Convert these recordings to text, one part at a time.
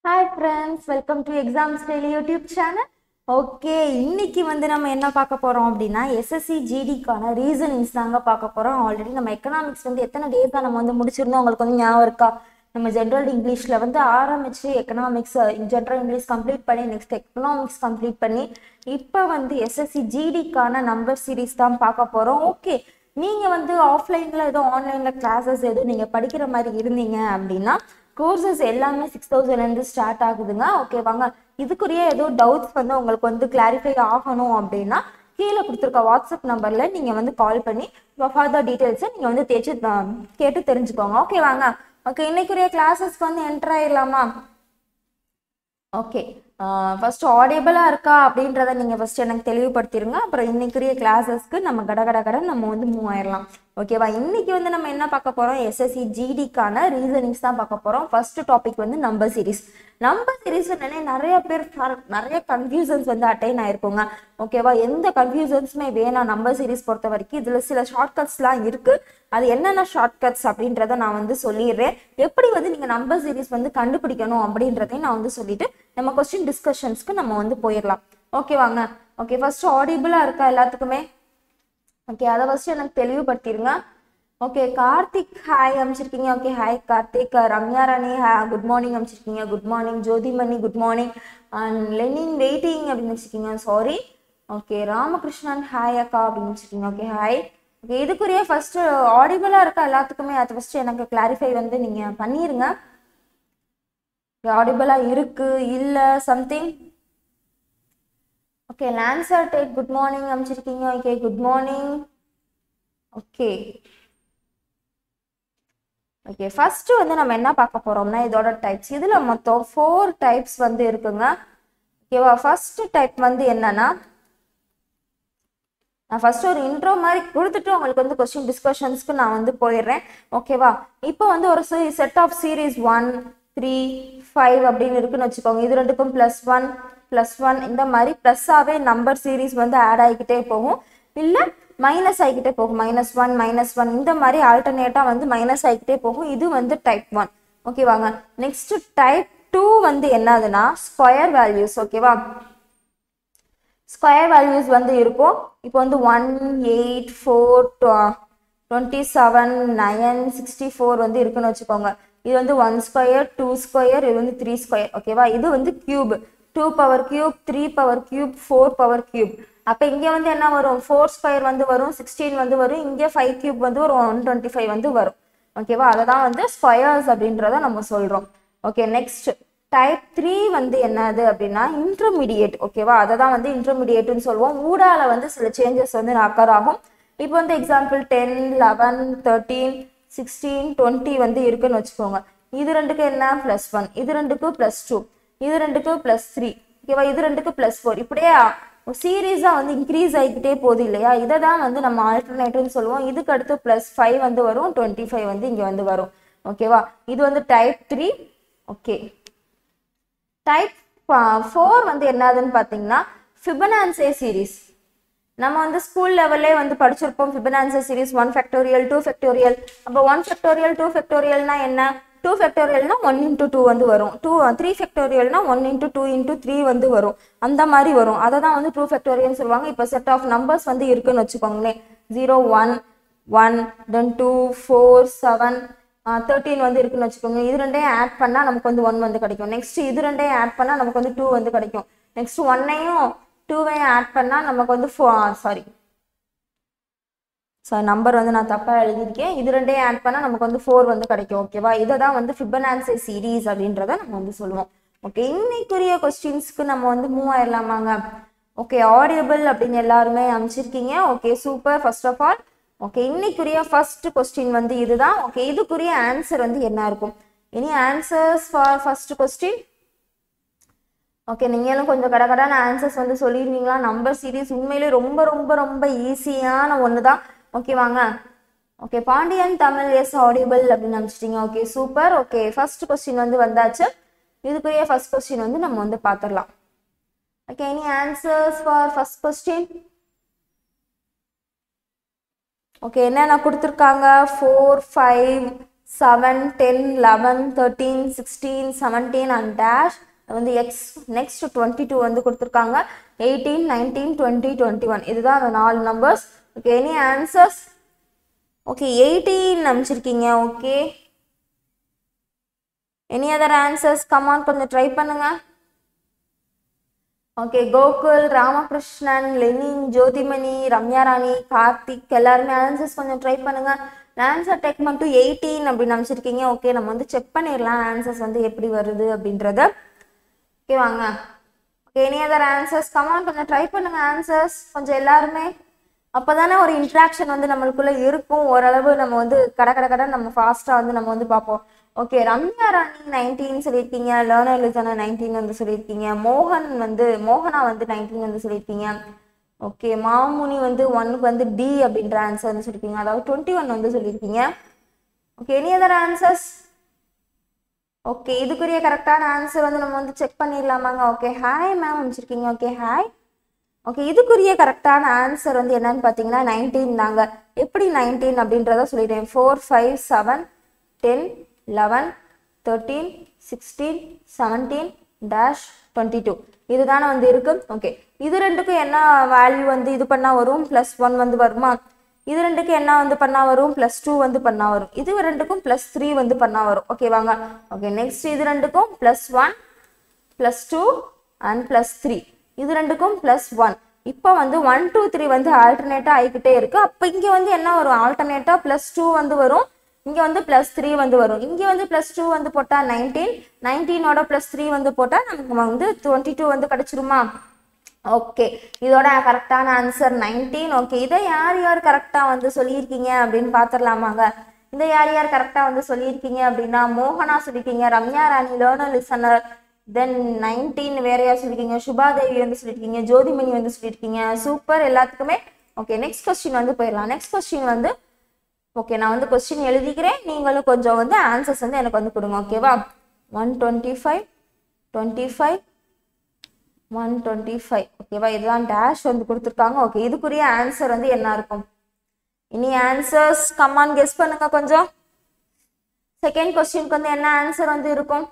hi friends welcome to exams daily YouTube channel okay இன்னைக்கு வந்து நம்ம என்ன பார்க்க போகிறோம் அப்படின்னா எஸ்எஸ்சி ஜிடிக்கான ரீசனிங்ஸ் தாங்க பார்க்க போகிறோம் ஆல்ரெடி நம்ம எக்கனாமிக்ஸ் வந்து எத்தனை டேஸ் தான் நம்ம வந்து முடிச்சிருந்தோம் உங்களுக்கு வந்து ஞாபகம் இருக்கா நம்ம ஜென்ரல் இங்கிலீஷில் வந்து ஆரம்பித்து எக்கனாமிக்ஸ் ஜென்ரல் இங்கிலீஷ் கம்ப்ளீட் பண்ணி நெக்ஸ்ட் எக்கனாமிக்ஸ் கம்ப்ளீட் பண்ணி இப்போ வந்து எஸ்எஸ்சி ஜிடிக்கான நம்பர் சீரீஸ் தான் பார்க்க போகிறோம் ஓகே நீங்கள் வந்து ஆஃப்லைனில் ஏதோ ஆன்லைனில் கிளாஸஸ் எதுவும் நீங்கள் படிக்கிற மாதிரி இருந்தீங்க அப்படின்னா கோர்சஸ் எல்லாமே சிக்ஸ் தௌசண்ட்லேருந்து ஸ்டார்ட் ஆகுதுங்க ஓகே வாங்க இதுக்குரிய ஏதோ டவுட்ஸ் வந்து உங்களுக்கு வந்து கிளாரிஃபை ஆகணும் அப்படின்னா கீழே கொடுத்துருக்க வாட்ஸ்அப் நம்பரில் நீங்கள் வந்து கால் பண்ணி ஃபர்தர் டீட்டெயில்ஸை நீங்கள் வந்து தேய்ச்சி கேட்டு தெரிஞ்சுக்கோங்க ஓகே வாங்க ஓகே இன்னைக்குரிய கிளாஸஸ்க்கு வந்து என்டர் ஆயிடலாமா ஓகே ஃபர்ஸ்ட் ஆடியபிளாக இருக்கா அப்படின்றத நீங்கள் ஃபர்ஸ்ட் எனக்கு தெளிவுபடுத்திடுங்க அப்புறம் இன்னைக்குரிய கிளாஸஸ்க்கு நம்ம கட கட கட நம்ம வந்து மூவ் ஆயிடலாம் ஓகேவா இன்னைக்கு வந்து நம்ம என்ன பார்க்க போகிறோம் எஸ்எஸ்சி ஜிடிக்கான ரீசனிங்ஸ் தான் பார்க்க போகிறோம் ஃபர்ஸ்ட் டாபிக் வந்து நம்பர் சீரிஸ் நம்பர் சீரிஸ் நிறைய பேர் நிறைய கன்ஃபியூசன்ஸ் வந்து அட்டைன் ஆயிருக்குங்க ஓகேவா எந்த கன்ஃபியூசன்ஸுமே வேணாம் நம்பர் சீரிஸ் பொறுத்த வரைக்கும் இதில் சில ஷார்ட்கட்ஸ்லாம் இருக்குது அது என்னென்ன ஷார்ட்கட்ஸ் அப்படின்றத நான் வந்து சொல்லிடுறேன் எப்படி வந்து நீங்கள் நம்பர் சீரிஸ் வந்து கண்டுபிடிக்கணும் அப்படின்றதையும் நான் வந்து சொல்லிட்டு நம்ம கொஸ்டின் டிஸ்கஷன்ஸ்க்கு நம்ம வந்து போயிடலாம் ஓகே வாங்க ஓகே ஃபர்ஸ்ட் ஆடிபிளாக இருக்கா எல்லாத்துக்குமே ஓகே அதை ஃபர்ஸ்ட் எனக்கு தெளிவுபடுத்திடுங்க ஓகே கார்த்திக் ஹாய் அமைச்சிருக்கீங்க ஓகே ஹாய் கார்த்திக் ரம்யா ராணி ஹா குட் மார்னிங் அமைச்சிருக்கீங்க good morning Jothimani good morning and Lenin waiting அப்படின்னு வச்சுருக்கீங்க சாரி ஓகே ராமகிருஷ்ணன் ஹாய் அக்கா அப்படின்னு வச்சுருக்கீங்க ஓகே ஹாய் ஓகே இதுக்குரிய ஃபர்ஸ்ட் ஆடிபிளாக இருக்கா எல்லாத்துக்குமே அதை ஃபர்ஸ்ட் எனக்கு கிளாரிஃபை வந்து நீங்கள் பண்ணிடுங்க ஆடிபிளாக இருக்கு இல்லை சம்திங் ஓகே லான்சர் டேக் குட் மார்னிங் அமைச்சிருக்கீங்க okay good morning okay okay first வந்து நம்ம என்ன பார்க்க போறோம்னா இதோட டைப்ஸ் இதுல மொத்தம் ஃபோர் டைப்ஸ் வந்து இருக்குங்க ஓகேவா ஃபர்ஸ்ட் டைப் வந்து என்னன்னா நான் ஃபர்ஸ்ட் ஒரு இன்ட்ரோ மாதிரி கொடுத்துட்டு உங்களுக்கு வந்து கொஸ்டின் டிஸ்கஷன்ஸ்க்கு நான் வந்து போயிடுறேன் ஓகேவா இப்போ வந்து ஒரு set of series one three five அப்படின்னு இருக்குன்னு வச்சுக்கோங்க இது ரெண்டுக்கும் ப்ளஸ் ஒன் ப்ளஸ் ஒன் இந்த மாதிரி ப்ளஸ்ஸாகவே நம்பர் சீரீஸ் வந்து ஆட் ஆகிக்கிட்டே போகும் இல்லை மைனஸ் ஆகிக்கிட்டே போகும் மைனஸ் ஒன் மைனஸ் ஒன் இந்த மாதிரி ஆல்டர்னேட்டாக வந்து மைனஸ் ஆகிக்கிட்டே போகும் இது வந்து டைப் ஒன் ஓகேவாங்க நெக்ஸ்ட் டைப் டூ வந்து என்னதுன்னா ஸ்கொயர் வேல்யூஸ் ஓகேவா ஸ்கொயர் வேல்யூஸ் வந்து இருக்கும் இப்போ வந்து one eight four twenty seven nine sixty four வந்து இருக்குன்னு வச்சுக்கோங்க இது வந்து ஒன் ஸ்கொயர் டூ ஸ்கொயர் இது வந்து த்ரீ ஸ்கொயர் ஓகேவா இது வந்து cube two power cube three power cube four power cube அப்போ இங்கே வந்து என்ன வரும் ஃபோர் ஸ்கொயர் வந்து வரும் சிக்ஸ்டீன் வந்து வரும் இங்கே ஃபைவ் கியூப் வந்து ஒரு ஒன் டுவெண்ட்டி ஃபைவ் வந்து வரும் ஓகேவா அதை தான் வந்து ஸ்கொயர்ஸ் அப்படின்றத நம்ம சொல்கிறோம் ஓகே நெக்ஸ்ட் டைப் த்ரீ வந்து என்னது அப்படின்னா இன்டர்மீடியேட் ஓகேவா அதை தான் வந்து இன்டர்மீடியேட்னு சொல்லுவோம் ஊடால வந்து சில சேஞ்சஸ் வந்து அக்கர் ஆகும் இப்போ வந்து example ten eleven thirteen sixteen twenty வந்து இருக்குன்னு வச்சுக்கோங்க இது ரெண்டுக்கு என்ன ப்ளஸ் ஒன் இது ரெண்டுக்கு ப்ளஸ் டூ இது ரெண்டுக்கு ப்ளஸ் த்ரீ ஓகேவா இது ரெண்டுக்கு ப்ளஸ் ஃபோர் இப்படியே சீரீஸாக வந்து இன்க்ரீஸ் ஆகிக்கிட்டே போகுது இல்லையா இதை தான் வந்து நம்ம ஆல்டர்னேட்டிவ்னு சொல்லுவோம் இதுக்கு அடுத்து ப்ளஸ் ஃபைவ் வந்து வரும் டுவெண்ட்டி ஃபைவ் வந்து இங்கே வந்து வரும் ஓகேவா இது வந்து type three okay type four வந்து என்னதுன்னு பார்த்தீங்கன்னா ஃபிபனான்சே சீரீஸ் நம்ம வந்து ஸ்கூல் லெவல்லே வந்து படிச்சிருப்போம் Fibonacci series one factorial two factorial அப்போ ஒன் ஃபேக்டோரியல் டூ ஃபேக்டோரியல்னா என்ன டூ ஃபேக்டோரியல்னா ஒன் இன்ட்டு டூ வந்து வரும் டூ த்ரீ ஃபேக்டோரியல்னா one into two into three வந்து வரும் அந்த மாதிரி வரும் அதை தான் வந்து டூ ஃபேக்டோரியல்னு சொல்லுவாங்க இப்போ செட் ஆஃப் நம்பர்ஸ் வந்து இருக்குன்னு வச்சுக்கோங்களேன் zero one one then two four seven thirteen வந்து இருக்குன்னு வச்சுக்கோங்க இது ரெண்டையும் ஆட் பண்ணால் நமக்கு வந்து ஒன் வந்து கிடைக்கும் நெக்ஸ்ட் இது ரெண்டையும் ஆட் பண்ணால் நமக்கு வந்து டூ வந்து கிடைக்கும் நெக்ஸ்ட் ஒன்னையும் டூவையும் ஆட் பண்ணால் நமக்கு வந்து ஃபோ சாரி ஸோ நம்பர் வந்து நான் தப்பாக எழுதியிருக்கேன் இது ரெண்டையும் ஆட் பண்ணால் நமக்கு வந்து ஃபோர் வந்து கிடைக்கும் ஓகேவா இதை தான் வந்து ஃபிபனான்சை சீரீஸ் அப்படின்றத நம்ம வந்து சொல்லுவோம் ஓகே இன்னைக்குரிய கொஸ்டின்ஸ்க்கு நம்ம வந்து மூவ் ஆயிடலாமாங்க ஓகே ஆடியபிள் அப்படின்னு எல்லாருமே அமைச்சிருக்கீங்க okay super first of all okay இன்னைக்குரிய ஃபர்ஸ்ட் கொஸ்டின் வந்து இதுதான் ஓகே இதுக்குரிய ஆன்சர் வந்து என்ன இருக்கும் any answers for first question okay நீங்களும் கொஞ்சம் கடகடான ஆன்சர்ஸ் வந்து சொல்லிடுவீங்களா நம்பர் சீரீஸ் உண்மையிலே ரொம்ப ரொம்ப ரொம்ப ஈஸியான ஒன்று தான் ஓகே வாங்க okay Pandian Tamil yes audible அப்படின்னு நினச்சிட்டிங்க okay super okay first question வந்து வந்தாச்சு இதுக்குரிய ஃபர்ஸ்ட் கொஸ்டின் வந்து நம்ம வந்து பார்த்துடலாம் okay any answers for first question okay என்னென்ன கொடுத்துருக்காங்க four five seven ten eleven thirteen sixteen seventeen and dash வந்து எக்ஸ் நெக்ஸ்ட் டுவெண்ட்டி டூ வந்து கொடுத்துருக்காங்க eighteen nineteen twenty twenty one இதுதான் அந்த நாலு numbers okay any answers okay eighteen அமைச்சிருக்கீங்க okay any other answers come on கொஞ்சம் ட்ரை பண்ணுங்க okay Gokul Ramakrishnan Lenin Jothimani Ramya Rani Karthik எல்லாருமே ஆன்சர்ஸ் கொஞ்சம் ட்ரை பண்ணுங்க ஆன்சர் டெக் மட்டும் எயிட்டீன் அப்படின்னு அமைச்சிருக்கீங்க ஓகே நம்ம வந்து செக் பண்ணிடலாம் ஆன்சர்ஸ் வந்து எப்படி வருது அப்படின்றத ஓகே வாங்க okay any other answers come on கொஞ்சம் ட்ரை பண்ணுங்க ஆன்சர்ஸ் கொஞ்சம் எல்லாருமே அப்போதானே ஒரு இன்ட்ராக்ஷன் வந்து நம்மளுக்குள்ள இருக்கும் ஓரளவு நம்ம வந்து கட கட கட நம்ம ஃபாஸ்ட்டாக வந்து நம்ம வந்து பார்ப்போம் ஓகே ரம்யா ராணி நைன்டீன் சொல்லியிருக்கீங்க லேர்னர் லிஜானா நைன்டீன் வந்து சொல்லியிருக்கீங்க மோகன் வந்து மோகனா வந்து நைன்டீன் வந்து சொல்லியிருக்கீங்க ஓகே மாமுனி வந்து ஒன்னுக்கு வந்து டி அப்படின்ற ஆன்சர் வந்து சொல்லியிருக்கீங்க அதாவது டுவெண்ட்டி ஒன் வந்து சொல்லியிருக்கீங்க okay any other answers okay இதுக்குரிய கரெக்டான ஆன்சர் வந்து நம்ம வந்து செக் பண்ணிடலாமாங்க ஓகே ஹாய் மேம் அமைச்சிருக்கீங்க ஓகே ஹாய் ஓகே இதுக்குரிய கரெக்டான ஆன்சர் வந்து என்னன்னு பார்த்தீங்கன்னா நைன்டீன் தாங்க எப்படி நைன்டீன் அப்படின்றத சொல்லிட்டேன் four five seven ten eleven thirteen sixteen seventeen dash twenty two இதுதானே வந்து இருக்கு ஓகே இது ரெண்டுக்கும் என்ன வேல்யூ வந்து இது பண்ணால் வரும் ப்ளஸ் ஒன் வந்து வருமா இது ரெண்டுக்கும் என்ன வந்து பண்ணா வரும் ப்ளஸ் டூ வந்து பண்ணா வரும் இது ரெண்டுக்கும் ப்ளஸ் த்ரீ வந்து பண்ணா வரும் ஓகேவாங்க ஓகே நெக்ஸ்ட் இது ரெண்டுக்கும் plus one plus two and plus three இது ரெண்டுக்கும் ப்ளஸ் ஒன் இப்போ வந்து ஒன் டூ த்ரீ வந்து ஆல்டர்னேட்டாக ஆகிக்கிட்டே இருக்கு அப்போ இங்கே வந்து என்ன வரும் ஆல்டர்னேட்டாக ப்ளஸ் டூ வந்து வரும் இங்கே வந்து ப்ளஸ் த்ரீ வந்து வரும் இங்கே வந்து ப்ளஸ் டூ வந்து போட்டால் நைன்டீன் நைன்டீனோட ப்ளஸ் த்ரீ வந்து போட்டால் நமக்கு வந்து டுவெண்ட்டி டூ வந்து கிடச்சிருமா ஓகே இதோட கரெக்டான ஆன்சர் நைன்டீன் ஓகே இதை யார் யார் கரெக்டாக வந்து சொல்லியிருக்கீங்க அப்படின்னு பார்த்துடலாமாங்க இந்த யார் யார் கரெக்டாக வந்து சொல்லியிருக்கீங்க அப்படின்னா மோகனா சொல்லியிருக்கீங்க Ramya Rani learner listener then nineteen வேற யார் சொல்லியிருக்கீங்க சுபாதேவி வந்து சொல்லியிருக்கீங்க ஜோதிமணி வந்து சொல்லியிருக்கீங்க சூப்பர் எல்லாத்துக்குமே ஓகே நெக்ஸ்ட் கொஸ்டின் வந்து போயிடலாம் நெக்ஸ்ட் கொஸ்டின் வந்து ஓகே நான் வந்து கொஸ்டின் எழுதிக்கிறேன் நீங்களும் கொஞ்சம் வந்து ஆன்சர்ஸ் வந்து எனக்கு வந்து கொடுங்க ஓகேவா one twenty five twenty five one twenty five ஓகேவா இதுதான் டேஷ் வந்து கொடுத்துருக்காங்க ஓகே இதுக்குரிய ஆன்சர் வந்து என்ன இருக்கும் இனி ஆன்சர்ஸ் கம்மான் கெஸ் பண்ணுங்க கொஞ்சம் செகண்ட் கொஸ்டினுக்கு வந்து என்ன ஆன்சர் வந்து இருக்கும்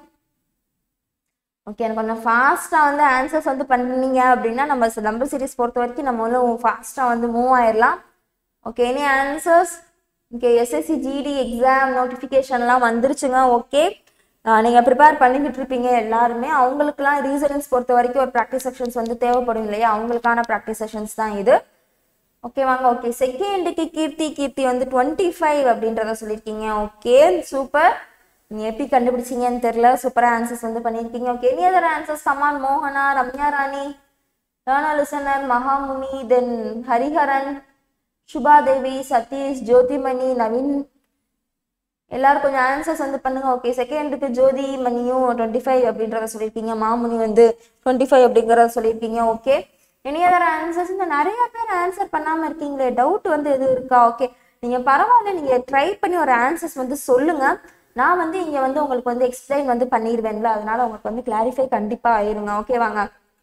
ஓகே எனக்கு கொஞ்சம் ஃபாஸ்ட்டாக வந்து ஆன்சர்ஸ் வந்து பண்ணீங்க அப்படின்னா நம்ம நம்பர் சீரிஸ் பொறுத்த வரைக்கும் நம்ம வந்து ஃபாஸ்ட்டாக வந்து மூவ் ஆயிடலாம் okay any answers okay SSC GD exam நோட்டிஃபிகேஷன்லாம் வந்துருச்சுங்க ஓகே நீங்கள் ப்ரிப்பேர் பண்ணிக்கிட்டு இருப்பீங்க எல்லாருமே அவங்களுக்குலாம் ரீசனிங்ஸ் பொறுத்த வரைக்கும் ஒரு ப்ராக்டிஸ் செஷன்ஸ் வந்து தேவைப்படும் இல்லையா அவங்களுக்கான ப்ராக்டிஸ் செஷன்ஸ் தான் இது ஓகே வாங்க ஓகே செகண்டுக்கு கீர்த்தி கீர்த்தி வந்து டுவெண்ட்டி ஃபைவ் அப்படின்றத சொல்லியிருக்கீங்க ஓகே சூப்பர் நீங்கள் எப்படி கண்டுபிடிச்சீங்கன்னு தெரில சூப்பராக ஆன்சர்ஸ் வந்து பண்ணியிருக்கீங்க okay any other answers Saman மோகனா ரம்யா ராணி லேர்னா லிசனர் மகாமுனி தென் ஹரிஹரன் சுபாதேவி சதீஷ் ஜோதிமணி நவீன் எல்லாரும் கொஞ்சம் ஆன்சர்ஸ் வந்து பண்ணுங்க ஓகே செகண்டுக்கு ஜோதி மணியும் டுவெண்ட்டி ஃபைவ் அப்படின்றத சொல்லியிருக்கீங்க மாமுனி வந்து டுவெண்ட்டி ஃபைவ் அப்படிங்கிறத சொல்லியிருக்கீங்க ஓகே எனி அதர் ஆன்சர்ஸ் இந்த நிறைய பேர் ஆன்சர் பண்ணாமல் இருக்கீங்களே டவுட் வந்து எது இருக்கா ஓகே நீங்கள் பரவாயில்ல நீங்கள் ட்ரை பண்ணி ஒரு ஆன்சர்ஸ் வந்து சொல்லுங்க நான் வந்து இங்கே வந்து உங்களுக்கு வந்து எக்ஸ்பிளைன் வந்து பண்ணிடுவேன்ல அதனால உங்களுக்கு வந்து கிளாரிஃபை கண்டிப்பாக ஆயிருங்க ஓகேவாங்க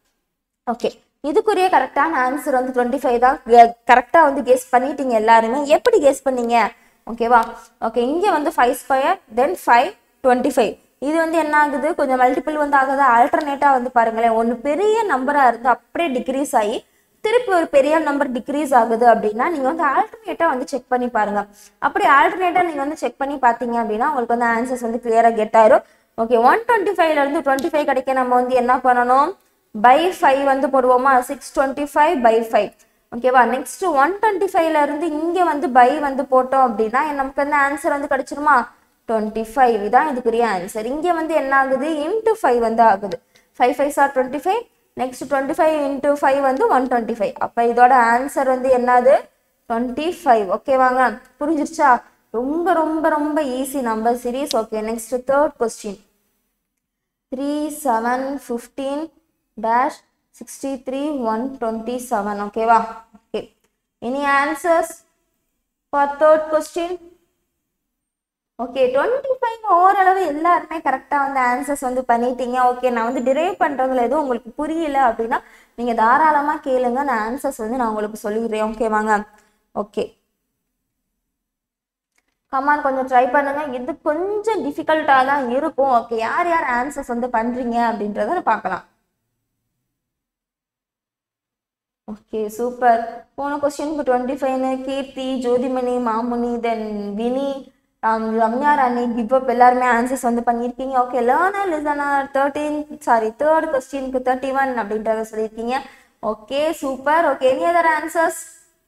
ஓகே இதுக்குரிய கரெக்டான ஆன்சர் வந்து டுவெண்ட்டி ஃபைவ் தான் கரெக்டாக வந்து கெஸ் பண்ணிட்டீங்க எல்லாருமே எப்படி கெஸ் பண்ணீங்க ஓகேவா ஓகே இங்கே வந்து five square then five twenty five இது வந்து என்ன ஆகுது கொஞ்சம் மல்டிபிள் வந்து ஆகுது ஆல்டர்னேட்டாக வந்து பாருங்களேன் ஒன்று பெரிய நம்பராக இருந்து அப்படியே டிக்ரீஸ் ஆகி திருப்பி ஒரு பெரிய நம்பர் டிக்ரீஸ் ஆகுது அப்படின்னா நீங்கள் வந்து ஆல்டர்னேட்டாக வந்து செக் பண்ணி பாருங்க அப்படி ஆல்டர்னேட்டாக நீங்கள் வந்து செக் பண்ணி பார்த்தீங்க அப்படின்னா உங்களுக்கு வந்து ஆன்சர்ஸ் வந்து கிளியராக கெட் ஆயிரும் ஓகே ஒன் டுவெண்ட்டி ஃபைவ்ல இருந்து டுவெண்ட்டி ஃபைவ் கிடைக்க நம்ம வந்து என்ன பண்ணணும் பை ஃபைவ் வந்து போடுவோமா six twenty five by five ஓகேவா நெக்ஸ்ட் ஒன் டுவெண்ட்டி ஃபைவ்ல இருந்து இங்கே வந்து பை வந்து போட்டோம் அப்படின்னா நமக்கு வந்து ஆன்சர் வந்து கிடைச்சிருமா டுவெண்ட்டி ஃபைவ் இதான் இதுக்குரிய ஆன்சர் இங்கே வந்து என்ன ஆகுது இன்ட்டு ஃபைவ் வந்து ஆகுது five five sir twenty five next twenty five into five வந்து ஒன் டுவெண்ட்டி ஃபைவ் அப்போ இதோட ஆன்சர் வந்து என்னது டுவெண்ட்டி ஃபைவ் ஓகேவாங்க புரிஞ்சிருச்சா ரொம்ப ரொம்ப ரொம்ப easy number series okay next third question three seven fifteen dash sixty three one twenty seven ஓகேவா okay any answers for third question okay twenty five ஓரளவு எல்லாருமே கரெக்டாக வந்து ஆன்சர்ஸ் வந்து பண்ணிட்டீங்க ஓகே நான் வந்து டிரைவ் பண்ணுறதுல எதுவும் உங்களுக்கு புரியல அப்படின்னா நீங்கள் தாராளமாக கேளுங்க நான் ஆன்சர்ஸ் வந்து நான் உங்களுக்கு சொல்லிடுறேன் ஓகேவாங்க ஓகே கமான் கொஞ்சம் ட்ரை பண்ணுங்க இது கொஞ்சம் டிஃபிகல்ட்டாக தான் இருக்கும் ஓகே யார் யார் ஆன்சர்ஸ் வந்து பண்ணுறீங்க அப்படின்றத பார்க்கலாம் ஓகே சூப்பர் போன கொஸ்டினுக்கு டுவெண்ட்டி ஃபைவ்னு கீர்த்தி ஜோதிமணி மாமுனி தென் வினி ரம்யா ராணி கிவ் அப் எல்லாருமே ஆன்சர்ஸ் வந்து பண்ணியிருக்கீங்க okay learner listener thirteen sorry third கொஸ்டினுக்கு தேர்ட்டி ஒன் அப்படின்றத சொல்லியிருக்கீங்க okay super okay any other answers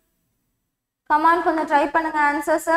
come on கொஞ்சம் ட்ரை பண்ணுங்க ஆன்சர்ஸை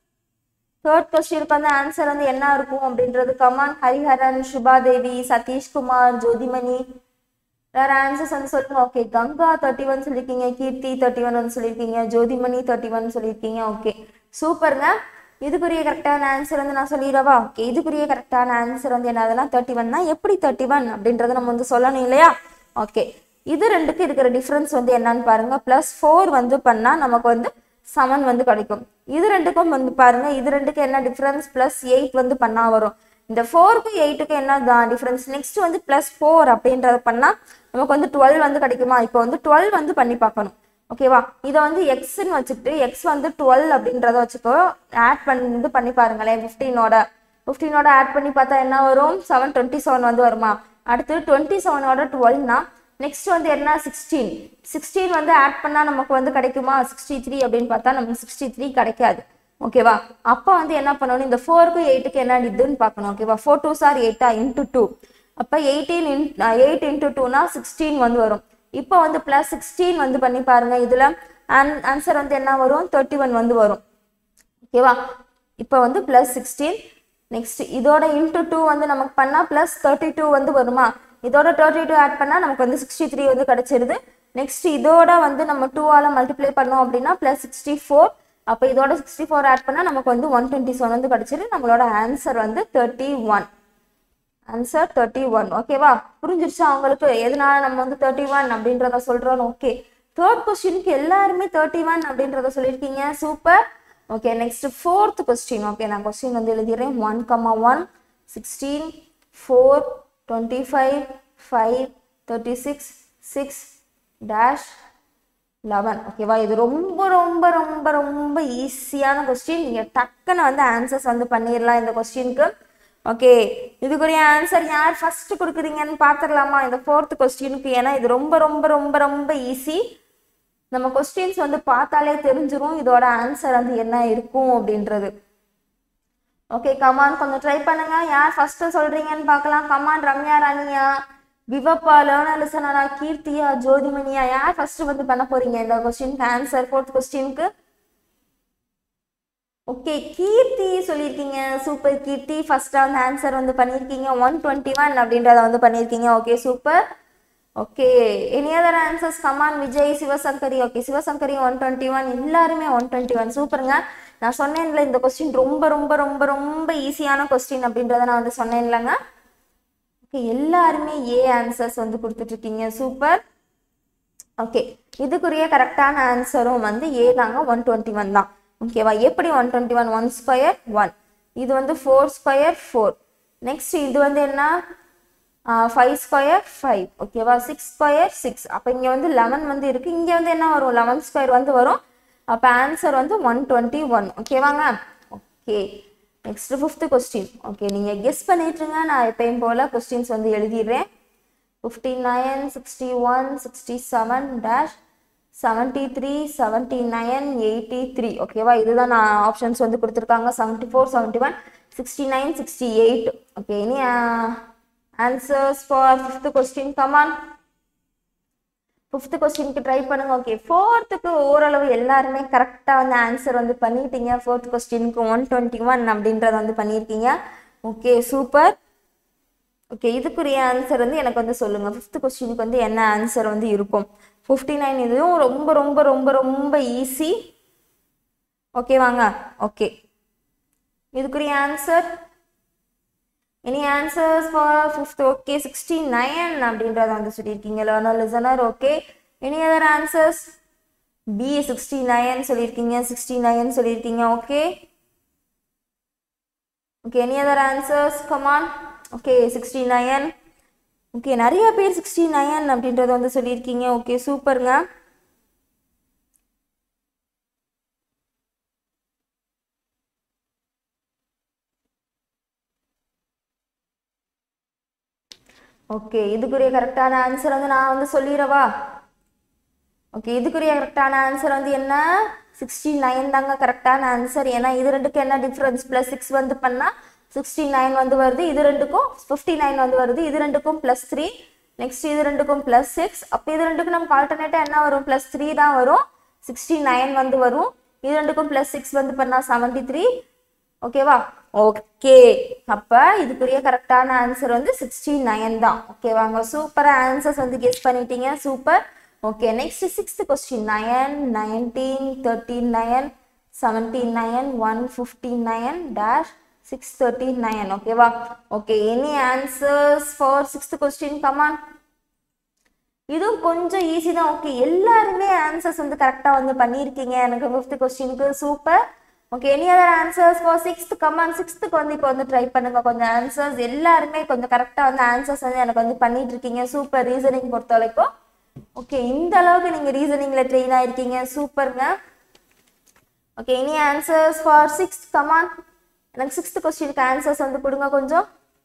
தேர்ட் கொஸ்டினுக்கு வந்து ஆன்சர் வந்து என்ன இருக்கும் அப்படின்றது கமான் ஹரிஹரன் சுபாதேவி சதீஷ்குமார் ஜோதிமணி வேற ஆன்சர்ஸ் வந்து சொல்லுங்க ஓகே கங்கா தேர்ட்டி ஒன் சொல்லியிருக்கீங்க கீர்த்தி தேர்ட்டி ஒன் வந்து சொல்லியிருக்கீங்க ஜோதிமணி தேர்ட்டி ஒன் சொல்லியிருக்கீங்க ஓகே சூப்பருங்க இதுக்குரிய கரெக்டான ஆன்சர் வந்து நான் சொல்லிடவா ஓகே இதுக்குரிய கரெக்டான ஆன்சர் வந்து என்னதுன்னா தேர்ட்டி ஒன்னா எப்படி தேர்ட்டி ஒன் அப்படின்றத நம்ம வந்து சொல்லணும் இல்லையா ஓகே இது ரெண்டுக்கு இருக்கிற டிஃப்ரென்ஸ் வந்து என்னன்னு பாருங்க ப்ளஸ் ஃபோர் வந்து பண்ணா நமக்கு வந்து செவன் வந்து கிடைக்கும் இது ரெண்டுக்கும் வந்து பாருங்க இது ரெண்டுக்கு என்ன டிஃப்ரென்ஸ் ப்ளஸ் எயிட் வந்து பண்ணா வரும் இந்த ஃபோருக்கு எயிட்டுக்கு என்ன தான் டிஃப்ரென்ஸ் நெக்ஸ்ட் வந்து ப்ளஸ் ஃபோர் அப்படின்றத பண்ணால் நமக்கு வந்து டுவெல் வந்து கிடைக்குமா இப்போ வந்து டுவெல் வந்து பண்ணி பார்க்கணும் ஓகேவா இதை வந்து எக்ஸ்ன்னு வச்சுட்டு எக்ஸ் வந்து டுவெல் அப்படின்றத வச்சுக்கோ ஆட் பண்ணி வந்து பண்ணி பாருங்களேன் ஃபிஃப்டீனோட ஃபிஃப்டீனோட ஆட் பண்ணி பார்த்தா என்ன வரும் செவன் டுவெண்ட்டி செவன் வந்து வருமா அடுத்து டுவெண்ட்டி செவனோட டுவெல்னா நெக்ஸ்ட் வந்து என்ன சிக்ஸ்டீன் சிக்ஸ்டீன் வந்து ஆட் பண்ணால் நமக்கு வந்து கிடைக்குமா சிக்ஸ்டி த்ரீ அப்படின்னு பார்த்தா நமக்கு சிக்ஸ்டி த்ரீ கிடைக்காது ஓகேவா அப்போ வந்து என்ன பண்ணணும் இந்த ஃபோருக்கு எயிட்டுக்கு என்ன இதுன்னு பார்க்கணும் ஓகேவா ஃபோர் டூ சார் எயிட்டா இன்ட்டு டூ அப்போ எயிட்டீன் இன் எயிட் இன்ட்டு டூனா சிக்ஸ்டீன் வந்து வரும் இப்போ வந்து ப்ளஸ் சிக்ஸ்டீன் வந்து பண்ணி பாருங்க இதில் ஆன் ஆன்சர் வந்து என்ன வரும் தேர்ட்டி ஒன் வந்து வரும் ஓகேவா இப்போ வந்து ப்ளஸ் சிக்ஸ்டீன் நெக்ஸ்ட் இதோட இன்ட்டு டூ வந்து நமக்கு பண்ணால் ப்ளஸ் தேர்ட்டி டூ வந்து வருமா இதோட தேர்ட்டி டூ ஆட் பண்ணால் நமக்கு வந்து சிக்ஸ்டி த்ரீ வந்து கிடச்சிருது நெக்ஸ்ட் இதோட வந்து நம்ம டூவால் மல்டிப்ளை பண்ணோம் அப்படின்னா ப்ளஸ் சிக்ஸ்டி ஃபோர் அப்போ இதோட சிக்ஸ்டி ஃபோர் ஆட் பண்ணால் நமக்கு வந்து ஒன் டுவெண்ட்டி செவன் வந்து கிடச்சிரு நம்மளோட ஆன்சர் வந்து thirty one answer thirty one ஓகேவா புரிஞ்சிருச்சா அவங்களுக்கு எதனால நம்ம வந்து தேர்ட்டி ஒன் அப்படின்றத சொல்கிறோம் ஓகே தேர்ட் கொஸ்டினுக்கு எல்லாருமே தேர்ட்டி ஒன் அப்படின்றத சொல்லியிருக்கீங்க super okay next fourth question okay நான் கொஸ்டின் வந்து எழுதிடுறேன் one comma one sixteen four twenty five five thirty six six dash eleven ஓகேவா இது ரொம்ப ரொம்ப ரொம்ப ரொம்ப ஈஸியான கொஸ்டின் நீங்கள் டக்குன்னு வந்து ஆன்சர்ஸ் வந்து பண்ணிடலாம் இந்த கொஸ்டினுக்கு ஓகே இதுக்குரிய ஆன்சர் யார் ஃபர்ஸ்ட் கொடுக்குறீங்கன்னு பார்த்துடலாமா இந்த ஃபோர்த் கொஸ்டினுக்கு ஏன்னா இது ரொம்ப ரொம்ப ரொம்ப ரொம்ப ஈஸி நம்ம கொஸ்டின்ஸ் வந்து பார்த்தாலே தெரிஞ்சிரும் இதோட ஆன்சர் வந்து என்ன இருக்கும் அப்படின்றது ஓகே கமான் கொஞ்சம் ட்ரை பண்ணுங்க யார் ஃபர்ஸ்ட் சொல்றீங்கன்னு பார்க்கலாம் கமான் ரம்யா ராணியா விவப்பா லேர்னர் லிசனரா கீர்த்தியா ஜோதிமணியா யார் ஃபர்ஸ்ட் வந்து பண்ண போறீங்க இந்த கொஸ்டினுக்கு ஆன்சர் ஃபோர்த் கொஸ்டினுக்கு ஓகே கீர்த்தி சொல்லியிருக்கீங்க சூப்பர் கீர்த்தி ஃபர்ஸ்டா வந்து ஆன்சர் வந்து பண்ணியிருக்கீங்க ஒன் டுவெண்ட்டி ஒன் அப்படின்றத வந்து பண்ணியிருக்கீங்க okay super okay any other answers come on Vijay Sivasankari okay Sivasankari one twenty one எல்லாருமே ஒன் டுவெண்ட்டி ஒன் சூப்பருங்க நான் சொன்னேன்ல இந்த கொஸ்டின் ரொம்ப ரொம்ப ரொம்ப ரொம்ப ஈஸியான கொஸ்டின் அப்படின்றத நான் வந்து சொன்னேன் இல்லைங்க ஓகே எல்லாருமே ஏ ஆன்சர்ஸ் வந்து கொடுத்துட்ருக்கீங்க சூப்பர் ஓகே இதுக்குரிய கரெக்டான ஆன்சரும் வந்து ஏ தாங்க ஒன் டுவெண்ட்டி ஒன் தான் ஓகேவா எப்படி one twenty one one square one இது வந்து ஃபோர் ஸ்கொயர் ஃபோர் நெக்ஸ்ட் இது வந்து என்ன ஃபைவ் ஸ்கொயர் ஃபைவ் ஓகேவா சிக்ஸ் ஸ்கொயர் சிக்ஸ் அப்போ இங்கே வந்து லெவன் வந்து இருக்குது இங்கே வந்து என்ன வரும் லெவன் ஸ்கொயர் வந்து வரும் அப்போ ஆன்சர் வந்து ஒன் டுவெண்ட்டி ஒன் ஓகேவாங்க okay next fifth question okay நீங்கள் கெஸ் பண்ணிட்டுருங்க நான் எப்பயும் போல் கொஸ்டின்ஸ் வந்து எழுதிடுறேன் fifty nine sixty one sixty seven dash seventy three seventy nine eighty three ஓகேவா இதுதான் நான் ஆப்ஷன்ஸ் வந்து கொடுத்துருக்காங்க seventy four seventy one sixty nine sixty eight okay any answers for fifth question come on fifth கொஸ்டினுக்கு try பண்ணுங்க okay ஃபோர்த்துக்கு ஓரளவு எல்லாருமே கரெக்டாக வந்து ஆன்சர் வந்து பண்ணிட்டீங்க ஃபோர்த் கொஸ்டினுக்கு ஒன் டுவெண்ட்டி ஒன் அப்படின்றத வந்து பண்ணியிருக்கீங்க ஓகே சூப்பர் ஓகே இதுக்குரிய ஆன்சர் வந்து எனக்கு வந்து சொல்லுங்கள் ஃபிஃப்த் கொஸ்டினுக்கு வந்து என்ன ஆன்சர் வந்து இருக்கும் ஃபிஃப்டி நைன் இதுவும் ரொம்ப ரொம்ப ரொம்ப ரொம்ப ஈஸி ஓகேவாங்க ஓகே இதுக்குரிய answer any answers for fifth okay sixty nine அப்படின்றத வந்து சொல்லியிருக்கீங்க learner listener okay any other answers B sixty nine சொல்லியிருக்கீங்க சிக்ஸ்டி நைன் சொல்லியிருக்கீங்க okay okay any other answers come on okay sixty nine okay நிறைய பேர் sixty nine அப்படின்றத வந்து சொல்லியிருக்கீங்க ஓகே சூப்பருங்க ஓகே இதுக்குரிய கரெக்டான ஆன்சர் வந்து நான் வந்து சொல்லிடவா ஓகே இதுக்குரிய கரெக்டான ஆன்சர் வந்து என்ன சிக்ஸ்டி நைன் தாங்க கரெக்டான ஆன்சர் ஏன்னா இது ரெண்டுக்கும் என்ன டிஃப்ரென்ஸ் ப்ளஸ் சிக்ஸ் வந்து பண்ணால் சிக்ஸ்டி நைன் வந்து வருது இது ரெண்டுக்கும் ஃபிஃப்டி நைன் வந்து வருது இது ரெண்டுக்கும் ப்ளஸ் த்ரீ நெக்ஸ்ட் இது ரெண்டுக்கும் ப்ளஸ் சிக்ஸ் அப்போ இது ரெண்டுக்கும் நமக்கு ஆல்டர்னேட்டாக என்ன வரும் ப்ளஸ் த்ரீ தான் வரும் சிக்ஸ்டி நைன் வந்து வரும் இது ரெண்டுக்கும் ப்ளஸ் சிக்ஸ் வந்து பண்ணால் செவன்ட்டி த்ரீ ஓகேவா ஓகே அப்போ இதுக்குரிய கரெக்டான ஆன்சர் வந்து சிக்ஸ்டி நைன் தான் ஓகேவாங்க சூப்பராக ஆன்சர்ஸ் வந்து கெஸ் பண்ணிட்டீங்க super okay next sixth question nine nineteen thirty nine seventy nine one fifty nine dash six thirty nine ஓகேவா okay any answers for sixth question come on இதுவும் கொஞ்சம் ஈஸி தான் okay எல்லாருமே answers வந்து கரெக்டாக வந்து பண்ணியிருக்கீங்க எனக்கு ஃபிஃப்த் கொஸ்டினுக்கு super okay any other answers for sixth come on சிக்ஸ்த்துக்கு வந்து இப்போ வந்து ட்ரை பண்ணுங்க கொஞ்சம் ஆன்சர்ஸ் எல்லாருமே கொஞ்சம் கரெக்டாக வந்து ஆன்சர்ஸ் வந்து எனக்கு வந்து பண்ணிட்டு இருக்கீங்க சூப்பர் ரீசனிங் பொறுத்த வரைக்கும் ஓகே இந்த அளவுக்கு நீங்கள் ரீசனிங்கில் ட்ரெயின் ஆயிருக்கீங்க சூப்பருங்க okay any answers for sixth come on எனக்கு சிக்ஸ்த் கொஸ்டினுக்கு ஆன்சர்ஸ் வந்து கொடுங்க கொஞ்சம்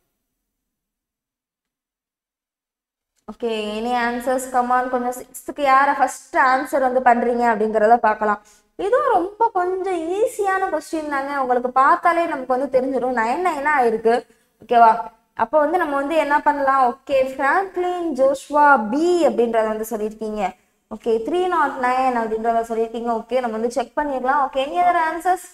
ஓகே எனி ஆன்சர்ஸ் கமான் கொஞ்சம் சிக்ஸ்த்துக்கு யாரை ஃபர்ஸ்ட் ஆன்சர் வந்து பண்ணுறீங்க அப்படிங்கிறத பார்க்கலாம் இதுவும் ரொம்ப கொஞ்சம் ஈஸியான கொஸ்டின் தாங்க உங்களுக்கு பார்த்தாலே நமக்கு வந்து தெரிஞ்சிடும் நைன் நைனாக ஆயிருக்கு ஓகேவா அப்போ வந்து நம்ம வந்து என்ன பண்ணலாம் ஓகே ஃப்ராங்க்லின் ஜோஷ்வா பி அப்படின்றத வந்து சொல்லியிருக்கீங்க ஓகே த்ரீ நாட் நைன் அப்படின்றத சொல்லியிருக்கீங்க ஓகே நம்ம வந்து செக் பண்ணிடலாம் okay any other answers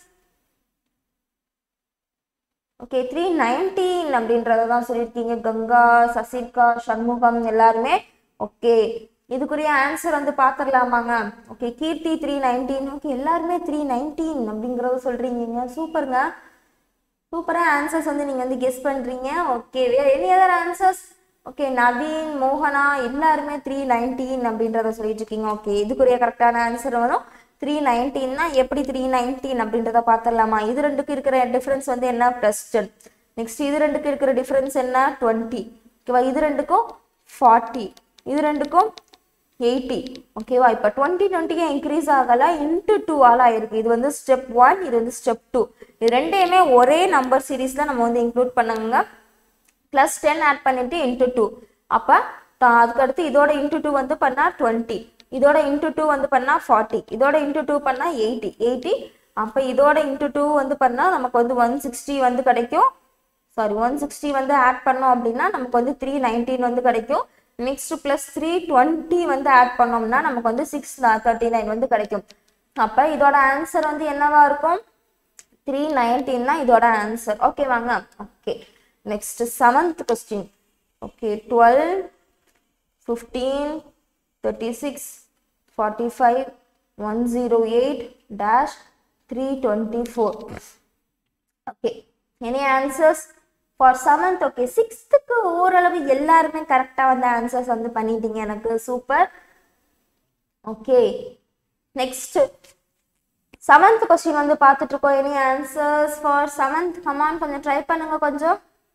okay three nineteen அப்படின்றத தான் சொல்லியிருக்கீங்க கங்கா சசிகா சண்முகம் எல்லாருமே ஓகே இதுக்குரிய ஆன்சர் வந்து பார்த்துடலாமாங்க okay Keerthi three nineteen okay எல்லாருமே த்ரீ நைன்டீன் அப்படிங்கிறத சொல்கிறீங்க சூப்பருங்க சூப்பராக ஆன்சர்ஸ் வந்து நீங்கள் வந்து கெஸ் பண்ணுறீங்க ஓகே வேறு any other answers okay Naveen மோகனா எல்லாருமே த்ரீ நைன்டீன் அப்படின்றத சொல்லிட்டு இருக்கீங்க ஓகே இதுக்குரிய கரெக்டான ஆன்சர் வரும் த்ரீ நைன்டீன்னா எப்படி த்ரீ நைன்டீன் அப்படின்றத பார்த்துடலாமா இது ரெண்டுக்கு இருக்கிற டிஃப்ரென்ஸ் வந்து என்ன ப்ளஸ் டென் நெக்ஸ்ட் இது ரெண்டுக்கு இருக்கிற டிஃப்ரென்ஸ் என்ன டுவெண்ட்டி ஓகேவா இது ரெண்டுக்கும் ஃபார்ட்டி இது ரெண்டுக்கும் எயிட்டி ஓகேவா இப்போ டுவெண்ட்டி டுவெண்ட்டிக்கு இன்க்ரீஸ் ஆகலை இன்ட்டு டூ ஆல் ஆயிருக்கு இது வந்து ஸ்டெப் ஒன் இது வந்து ஸ்டெப் டூ இது ரெண்டையுமே ஒரே நம்பர் சீரீஸில் நம்ம வந்து இன்க்ளூட் பண்ணுங்க ப்ளஸ் டென் ஆட் பண்ணிட்டு இன்ட்டு டூ அப்போ அதுக்கடுத்து இதோட இன்ட்டு டூ வந்து பண்ணால் டுவெண்ட்டி இதோட இன்ட்டு டூ வந்து பண்ணால் ஃபார்ட்டி இதோட இன்ட்டு டூ பண்ணால் எயிட்டி எயிட்டி அப்போ இதோட இன்ட்டு டூ வந்து பண்ணால் நமக்கு வந்து ஒன் சிக்ஸ்டி வந்து கிடைக்கும் சாரி ஒன் சிக்ஸ்டி வந்து ஆட் பண்ணோம் அப்படின்னா நமக்கு வந்து த்ரீ நைன்டீன் வந்து கிடைக்கும் நெக்ஸ்ட் ப்ளஸ் த்ரீ டுவெண்ட்டி வந்து ஆட் பண்ணோம்னா நமக்கு வந்து சிக்ஸ் தேர்ட்டி நைன் வந்து கிடைக்கும் அப்போ இதோட ஆன்சர் வந்து என்னவா இருக்கும் த்ரீ நைன்டீன் தான் இதோட ஆன்சர் ஓகே வாங்க okay next seventh question okay twelve fifteen thirty six forty five one zero eight dash three twenty four okay any answers for seventh okay சிக்ஸ்த்துக்கு ஓரளவு எல்லாருமே கரெக்டாக வந்து ஆன்சர்ஸ் வந்து பண்ணிட்டீங்க எனக்கு super okay next seventh question வந்து பார்த்துட்டு இருக்கோம் any answers for seventh come on கொஞ்சம் ட்ரை பண்ணுங்க கொஞ்சம்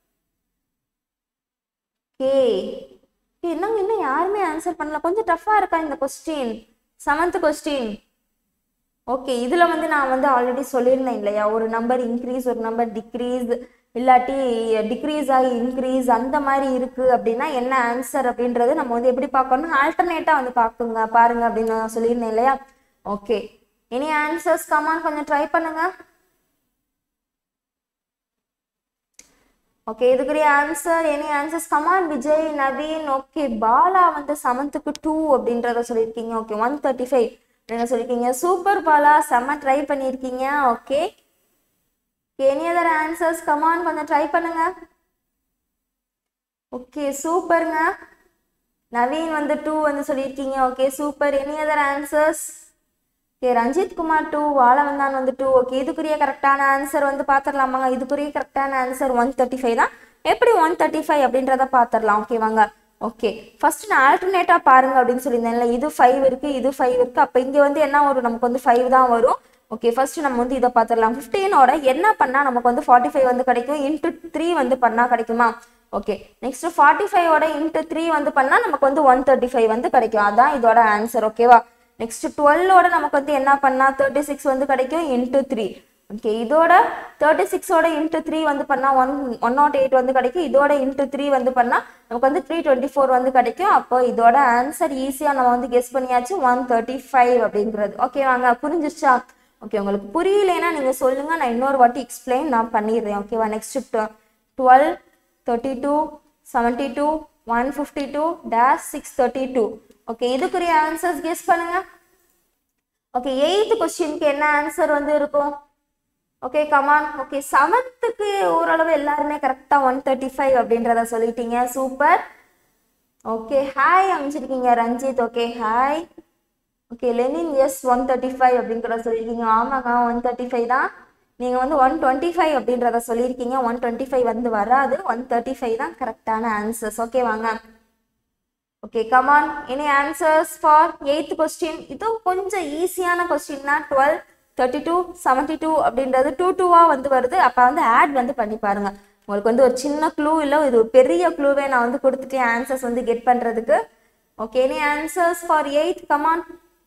ஓகே என்னங்க இன்னும் யாருமே ஆன்சர் பண்ணல கொஞ்சம் டஃப்பாக இருக்கா இந்த கொஸ்டின் செவன்த் கொஸ்டின் ஓகே இதில் வந்து நான் வந்து ஆல்ரெடி சொல்லியிருந்தேன் இல்லையா ஒரு நம்பர் இன்க்ரீஸ் ஒரு நம்பர் டிக்ரீஸ் இல்லாட்டி டிக்ரீஸ் ஆகி இன்க்ரீஸ் அந்த மாதிரி இருக்குது அப்படின்னா என்ன ஆன்சர் அப்படின்றது நம்ம வந்து எப்படி பார்க்கணும் ஆல்டர்னேட்டாக வந்து பார்க்குங்க பாருங்க அப்படின்னு நான் சொல்லியிருந்தேன் இல்லையா ஓகே எனி ஆன்சர்ஸ் கமான் கொஞ்சம் ட்ரை பண்ணுங்க ஓகே இதுக்குரிய answer any answers come on Vijay Naveen okay Bala வந்து செவன்த்துக்கு டூ அப்படின்றத சொல்லியிருக்கீங்க ஓகே ஒன் தேர்ட்டி ஃபைவ் அப்படின்னு சொல்லியிருக்கீங்க சூப்பர் பாலா செம்ம ட்ரை பண்ணியிருக்கீங்க okay any other answers come on கொஞ்சம் ட்ரை பண்ணுங்க ஓகே சூப்பருங்க நவீன் வந்து டூ வந்து சொல்லியிருக்கீங்க okay super any other answers okay Ranjith Kumar two Vazhavandhan வந்து டூ ஓகே இதுக்குரிய கரெக்டான ஆன்சர் வந்து பார்த்துடலாமாங்க இதுக்குரிய கரெக்டான ஆன்சர் ஒன் தேர்ட்டி ஃபைவ் தான் எப்படி ஒன் தேர்ட்டி ஃபைவ் அப்படின்றத பார்த்துடலாம் ஓகேவாங்க ஓகே ஃபர்ஸ்ட் நான் ஆல்டர்னேட்டாக பாருங்க அப்படின்னு சொல்லியிருந்தேன்ல இது ஃபைவ் இருக்கு இது ஃபைவ் இருக்கு அப்போ இங்கே வந்து என்ன வரும் நமக்கு வந்து ஃபைவ் தான் வரும் ஓகே ஃபர்ஸ்ட் நம்ம வந்து இதை பார்த்துடலாம் ஃபிஃப்டீனோட என்ன பண்ணால் நமக்கு வந்து ஃபார்ட்டி ஃபைவ் வந்து கிடைக்கும் இன்ட்டு த்ரீ வந்து பண்ணால் கிடைக்குமா ஓகே நெக்ஸ்ட் ஃபார்ட்டி ஃபைவோட இன்ட்டு த்ரீ வந்து பண்ணால் நமக்கு வந்து ஒன் தேர்ட்டி ஃபைவ் வந்து கிடைக்கும் அதான் இதோட ஆன்சர் ஓகேவா நெக்ஸ்ட் டுவெல்லோட நமக்கு வந்து என்ன பண்ணால் தேர்ட்டி சிக்ஸ் வந்து கிடைக்கும் இன்ட்டு த்ரீ ஓகே இதோட தேர்ட்டி சிக்ஸோட இன்ட்டு த்ரீ வந்து பண்ணால் ஒன் ஒன் நாட் எயிட் வந்து கிடைக்கும் இதோட இன்ட்டு த்ரீ வந்து பண்ணால் நமக்கு வந்து த்ரீ டுவெண்ட்டி ஃபோர் வந்து கிடைக்கும் அப்போ இதோட ஆன்சர் ஈஸியாக நம்ம வந்து கெஸ் பண்ணியாச்சு ஒன் தேர்ட்டி ஃபைவ் அப்படிங்கிறது ஓகே வாங்க புரிஞ்சிருச்சா ஓகே உங்களுக்கு புரியலைன்னா நீங்கள் சொல்லுங்கள் நான் இன்னொரு வாட்டி எக்ஸ்பிளைன் நான் பண்ணிடுறேன் ஓகேவா next twelve thirty two seventy two one fifty two dash six thirty two okay இதுக்குரிய ஆன்சர்ஸ் கெஸ் பண்ணுங்க ஓகே எயித்து கொஸ்டினுக்கு என்ன ஆன்சர் வந்து இருக்கும் ஓகே கமான் ஓகே செவன்த்துக்கு ஓரளவு எல்லாருமே கரெக்டாக ஒன் தேர்ட்டி ஃபைவ் அப்படின்றத சொல்லிட்டீங்க சூப்பர் ஓகே ஹாய் அமைச்சிருக்கீங்க Ranjith okay hi okay Lenin yes one thirty five அப்படிங்கிறத சொல்லியிருக்கீங்க ஆமாங்க ஒன் தேர்ட்டி ஃபைவ் தான் நீங்கள் வந்து ஒன் டுவெண்ட்டி ஃபைவ் அப்படின்றத சொல்லியிருக்கீங்க ஒன் டுவெண்ட்டி ஃபைவ் வந்து வராது ஒன் தேர்ட்டி ஃபைவ் தான் கரெக்டான ஆன்சர்ஸ் ஓகே வாங்க okay come on any answers for eighth question இது கொஞ்சம் ஈஸியான கொஸ்டின் தான் twelve thirty two seventy two அப்படின்றது டூ டூவாக வந்து வருது அப்போ வந்து ஆட் வந்து பண்ணி பாருங்க உங்களுக்கு வந்து ஒரு சின்ன க்ளூ இல்லை இது ஒரு பெரிய க்ளூவே நான் வந்து கொடுத்துட்டேன் ஆன்சர்ஸ் வந்து கெட் பண்ணுறதுக்கு okay any answers for eighth come on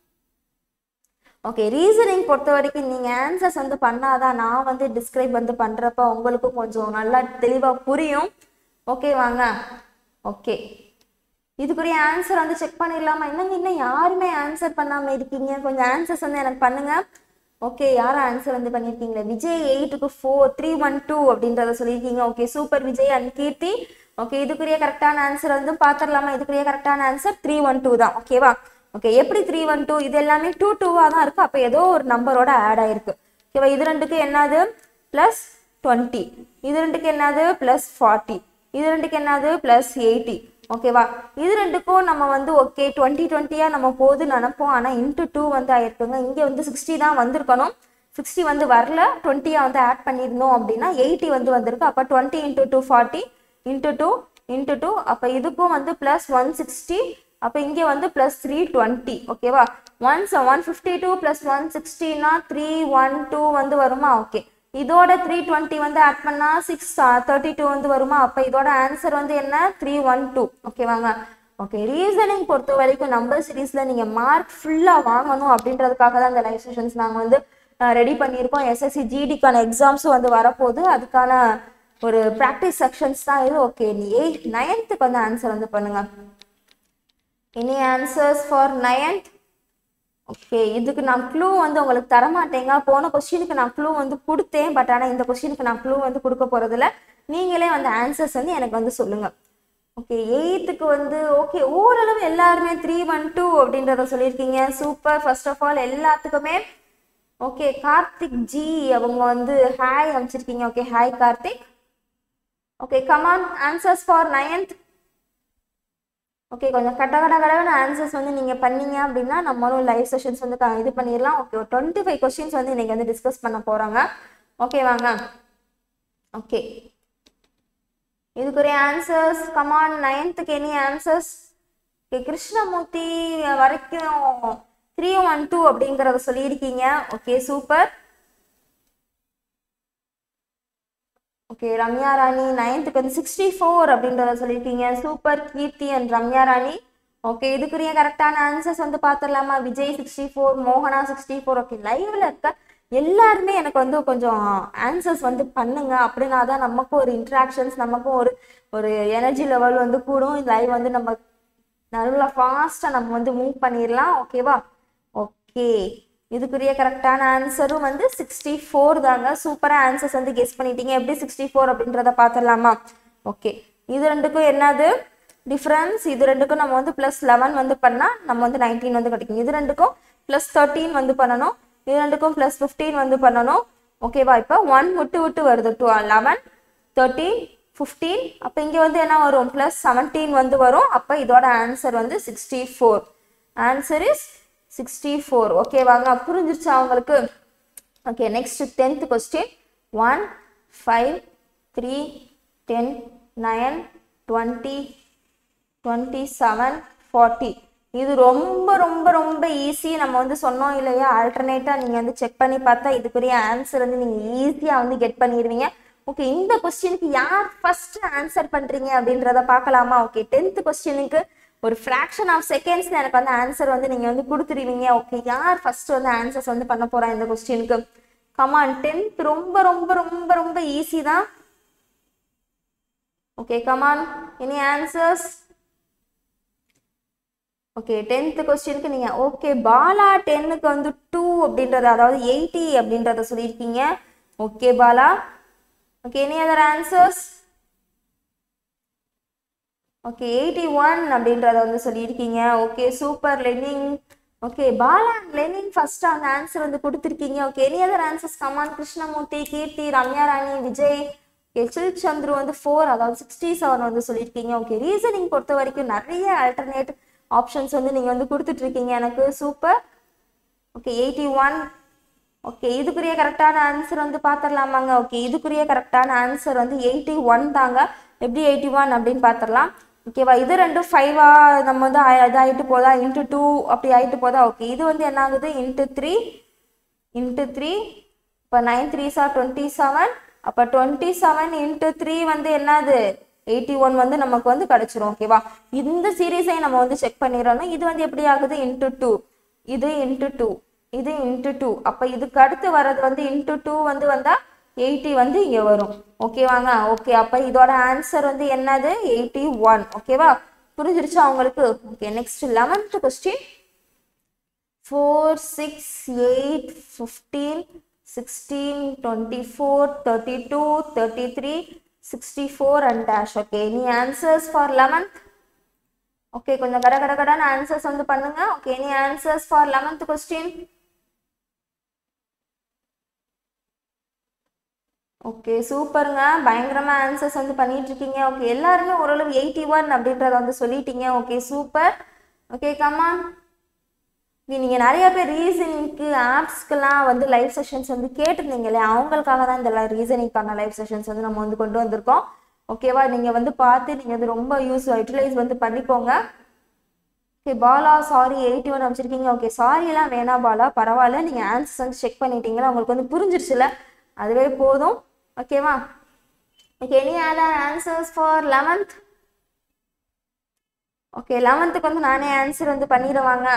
okay reasoning பொறுத்த வரைக்கும் நீங்கள் ஆன்சர்ஸ் வந்து பண்ணாதான் நான் வந்து டிஸ்கிரைப் வந்து பண்ணுறப்ப உங்களுக்கு கொஞ்சம் நல்லா தெளிவாக புரியும் ஓகே வாங்க ஓகே இதுக்குரிய ஆன்சர் வந்து செக் பண்ணிடலாமா என்னங்க இன்னும் யாருமே ஆன்சர் பண்ணாமல் இருக்கீங்க கொஞ்சம் ஆன்சர்ஸ் வந்து எனக்கு பண்ணுங்க ஓகே யாரும் ஆன்சர் வந்து பண்ணியிருக்கீங்களே விஜய் எயிட்டுக்கு ஃபோர் த்ரீ ஒன் டூ அப்படின்றத சொல்லியிருக்கீங்க okay super Vijay and Keerthi okay இதுக்குரிய கரெக்டான ஆன்சர் வந்து பார்த்துடலாமா இதுக்குரிய கரெக்டான ஆன்சர் த்ரீ ஒன் டூ தான் ஓகேவா ஓகே எப்படி த்ரீ ஒன் டூ இது எல்லாமே டூ டூவாக தான் இருக்குது அப்போ ஏதோ ஒரு நம்பரோட ஆட் ஆயிருக்கு ஓகேவா இது ரெண்டுக்கு என்னது ப்ளஸ் டுவெண்ட்டி இது ரெண்டுக்கு என்னது ப்ளஸ் ஃபார்ட்டி இது ரெண்டுக்கு என்னது ப்ளஸ் எயிட்டி ஓகேவா இது ரெண்டுக்கும் நம்ம வந்து ஓகே டுவெண்ட்டி டுவெண்ட்டியாக நம்ம போது நினைப்போம் ஆனால் இன்ட்டு டூ வந்து ஆயிருக்குங்க இங்கே வந்து சிக்ஸ்டி தான் வந்திருக்கணும் சிக்ஸ்டி வந்து வரல டுவெண்ட்டியாக வந்து ஆட் பண்ணியிருந்தோம் அப்படின்னா எயிட்டி வந்து வந்திருக்கு அப்போ twenty into two forty into two into two அப்போ இதுக்கும் வந்து ப்ளஸ் ஒன் சிக்ஸ்டி அப்போ இங்கே வந்து ப்ளஸ் த்ரீ டுவெண்ட்டி ஓகேவா once one fifty two plus one சிக்ஸ்டினா த்ரீ ஒன் டூ வந்து வருமா ஓகே இதோட த்ரீ டுவெண்ட்டி வந்து ஆட் பண்ணா சிக்ஸ் தேர்ட்டி டூ வந்து வருமா அப்போ இதோட ஆன்சர் வந்து என்ன த்ரீ ஒன் டூ ஓகேவாங்க ஓகே ரீசனிங் பொறுத்த வரைக்கும் நம்பர் சீரீஸில் நீங்கள் மார்க் ஃபுல்லாக வாங்கணும் அப்படின்றதுக்காக தான் இந்த லைவ் செஷன்ஸ் நாங்கள் வந்து ரெடி பண்ணியிருக்கோம் எஸ்எஸ்சி ஜிடிக்கான எக்ஸாம்ஸும் வந்து வரப்போகுது அதுக்கான ஒரு ப்ராக்டிஸ் செக்ஷன்ஸ் தான் இது ஓகே நீ எயிட் நைன்த்துக்கு வந்து ஆன்சர் வந்து பண்ணுங்க any answers for ninth okay இதுக்கு நான் க்ளூ வந்து உங்களுக்கு தரமாட்டேங்க போன கொஸ்டினுக்கு நான் க்ளூ வந்து கொடுத்தேன் பட் ஆனால் இந்த கொஸ்டினுக்கு நான் க்ளூ வந்து கொடுக்க போகிறதில்ல நீங்களே வந்து ஆன்சர்ஸ் வந்து எனக்கு வந்து சொல்லுங்கள் ஓகே எயித்துக்கு வந்து ஓகே ஓரளவு எல்லாருமே த்ரீ ஒன் டூ அப்படின்றத சொல்லியிருக்கீங்க சூப்பர் ஃபர்ஸ்ட் ஆஃப் ஆல் எல்லாத்துக்குமே ஓகே கார்த்திக் ஜி அவங்க வந்து ஹாய் அமைச்சிருக்கீங்க okay hi Karthik okay come on answers for ninth okay கொஞ்சம் கட்ட கட கடன்னு ஆன்சர்ஸ் வந்து நீங்கள் பண்ணீங்க அப்படின்னா நம்மளும் லைவ் செஷன்ஸ் வந்து க- இது பண்ணிடலாம் ஓகே ஒரு டுவெண்ட்டி ஃபைவ் கொஸ்டின்ஸ் வந்து இன்னைக்கு வந்து டிஸ்கஸ் பண்ண போகிறாங்க ஓகே வாங்க ஓகே இதுக்குரிய ஆன்சர்ஸ் கமான் நைன்த்துக்கு எனி ஆன்சர்ஸ் ஓகே கிருஷ்ணமூர்த்தி வரைக்கும் த்ரீ ஒன் டூ அப்படிங்கிறத சொல்லியிருக்கீங்க okay super okay Ramya Rani நைன்த்துக்கு வந்து சிக்ஸ்டி ஃபோர் அப்படின்றத சொல்லியிருக்கீங்க super Keerthi and Ramya Rani okay இதுக்குரிய கரெக்டான ஆன்சர்ஸ் வந்து பார்த்துடலாமா விஜய் சிக்ஸ்டி ஃபோர் மோகனா சிக்ஸ்டி ஃபோர் ஓகே லைவ்ல இருக்க எல்லாருமே எனக்கு வந்து கொஞ்சம் ஆன்சர்ஸ் வந்து பண்ணுங்க அப்படின்னா தான் நமக்கும் ஒரு இன்ட்ராக்ஷன்ஸ் நமக்கும் ஒரு ஒரு எனர்ஜி லெவல் வந்து கூடும் லைவ் வந்து நம்ம நல்லா ஃபாஸ்ட்டாக நம்ம வந்து மூவ் பண்ணிடலாம் ஓகேவா ஓகே இதுக்குரிய கரெக்டான ஆன்சரும் வந்து சிக்ஸ்டி ஃபோர் தாங்க சூப்பராக ஆன்சர்ஸ் வந்து கெஸ் பண்ணிட்டீங்க எப்படி சிக்ஸ்டி ஃபோர் அப்படின்றத பார்த்துடலாமா ஓகே இது ரெண்டுக்கும் என்னது டிஃப்ரென்ஸ் இது ரெண்டுக்கும் நம்ம வந்து ப்ளஸ் லெவன் வந்து பண்ணால் நம்ம வந்து நைன்டீன் வந்து கிடைக்கும் இது ரெண்டுக்கும் ப்ளஸ் தேர்ட்டீன் வந்து பண்ணணும் இது ரெண்டுக்கும் ப்ளஸ் ஃபிஃப்டீன் வந்து பண்ணணும் ஓகேவா இப்போ ஒன் விட்டு விட்டு வருது டூ லெவன் தேர்ட்டீன் ஃபிஃப்டீன் அப்போ இங்கே வந்து என்ன வரும் ப்ளஸ் செவன்டீன் வந்து வரும் அப்போ இதோட ஆன்சர் வந்து sixty four answer is sixty four ஓகேவாங்க புரிஞ்சிருச்சா உங்களுக்கு okay next tenth question one five three ten nine twenty twenty seven forty இது ரொம்ப ரொம்ப ரொம்ப ஈஸி நம்ம வந்து சொன்னோம் இல்லையா ஆல்டர்னேட்டாக நீங்கள் வந்து செக் பண்ணி பார்த்தா இதுக்குரிய ஆன்சர் வந்து நீங்கள் ஈஸியாக வந்து கெட் பண்ணிடுவீங்க ஓகே இந்த கொஸ்டினுக்கு யார் ஃபர்ஸ்ட் ஆன்சர் பண்ணுறீங்க அப்படின்றத பார்க்கலாமா ஓகே டென்த் கொஸ்டினுக்கு ஒரு ஃப்ராக்ஷன் ஆஃப் செகண்ட்ஸ்ல எனக்கு வந்து ஆன்சர் வந்து நீங்கள் வந்து கொடுத்துருவீங்க ஓகே யார் ஃபர்ஸ்ட் வந்து ஆன்சர்ஸ் வந்து பண்ண போகிறா இந்த கொஸ்டினுக்கு கமான் டென்த் ரொம்ப ரொம்ப ரொம்ப ரொம்ப ஈஸி தான் okay come on any answers okay tenth கொஸ்டினுக்கு நீங்கள் ஓகே பாலா டென்னுக்கு வந்து டூ அப்படின்றத அதாவது எயிட்டி அப்படின்றத சொல்லியிருக்கீங்க okay Bala okay any other answers okay eighty one அப்படின்றத வந்து சொல்லியிருக்கீங்க okay super Lenin okay Bala Lenin first அந்த ஆன்சர் வந்து கொடுத்துருக்கீங்க okay any other answers come on Krishnamoorthy Keerthi Ramya Rani Vijay எச்சில் சந்துரு வந்து ஃபோர் அதாவது சிக்ஸ்டி செவன் வந்து சொல்லியிருக்கீங்க ஓகே ரீசனிங் பொறுத்த வரைக்கும் நிறைய ஆல்டர்னேட் ஆப்ஷன்ஸ் வந்து நீங்கள் வந்து கொடுத்துட்ருக்கீங்க எனக்கு super okay eighty one okay இதுக்குரிய கரெக்டான ஆன்சர் வந்து பார்த்துடலாமாங்க ஓகே இதுக்குரிய கரெக்டான ஆன்சர் வந்து எயிட்டி ஒன் தாங்க எப்படி எயிட்டி ஒன் அப்படின்னு பார்த்துடலாம் ஓகேவா இது ரெண்டும் ஃபைவா நம்ம வந்து ஆ- இதாயிட்டு போதா இன்ட்டு டூ அப்படி ஆயிட்டு போதா ஓகே இது வந்து என்ன ஆகுது இன்ட்டு த்ரீ இன்ட்டு த்ரீ இப்போ nine three sir twenty seven அப்போ டுவெண்ட்டி செவன் இன்ட்டு த்ரீ வந்து என்னது எயிட்டி ஒன் வந்து நமக்கு வந்து கிடச்சிரும் ஓகேவா இந்த சீரீஸையும் நம்ம வந்து செக் பண்ணிடணும் இது வந்து எப்படி ஆகுது இன்ட்டு டூ இது இன்ட்டு டூ இது இன்ட்டு டூ அப்போ இதுக்கு அடுத்து வர்றது வந்து இன்ட்டு டூ வந்து வந்தால் எயிட்டி வந்து இங்கே வரும் ஓகேவாங்க ஓகே அப்போ இதோட ஆன்சர் வந்து என்னது எயிட்டி ஒன் ஓகேவா புரிஞ்சிருச்சா உங்களுக்கு okay next eleventh question four six eight fifteen sixteen twenty four thirty two thirty three sixty four and dash okay any answers for eleventh okay கொஞ்சம் கட கட கடான ஆன்சர்ஸ் வந்து பண்ணுங்க okay any answers for eleventh question okay சூப்பருங்க பயங்கரமா answers வந்து பண்ணிட்டு இருக்கீங்க ஓகே எல்லாருமே ஓரளவு எயிட்டி ஒன் அப்படின்றத வந்து சொல்லிட்டீங்க ஓகே சூப்பர் ஓகே கமான் நீங்க நிறைய பேர் ரீசனிங்க்கு ஆப்ஸ்க்கெல்லாம் வந்து லைவ் செஷன்ஸ் வந்து கேட்டிருந்தீங்களே அவங்களுக்காக தான் இந்த ரீசனிங்க்கான லைவ் செஷன்ஸ் வந்து நம்ம வந்து கொண்டு வந்திருக்கோம் ஓகேவா நீங்க வந்து பார்த்து நீங்க வந்து ரொம்ப யூஸ் யூட்டிலைஸ் வந்து பண்ணிக்கோங்க okay Bala sorry eighty one அமைச்சிருக்கீங்க ஓகே சாரிலாம் வேணாம் பாலா பரவாயில்ல நீங்கள் ஆன்சர்ஸ் வந்து செக் பண்ணிட்டீங்களா உங்களுக்கு வந்து புரிஞ்சிருச்சுல அதுவே போதும் ஓகேவா okay any other answers for eleventh okay லெவன்த்துக்கு வந்து நானே ஆன்சர் வந்து பண்ணிடுவாங்க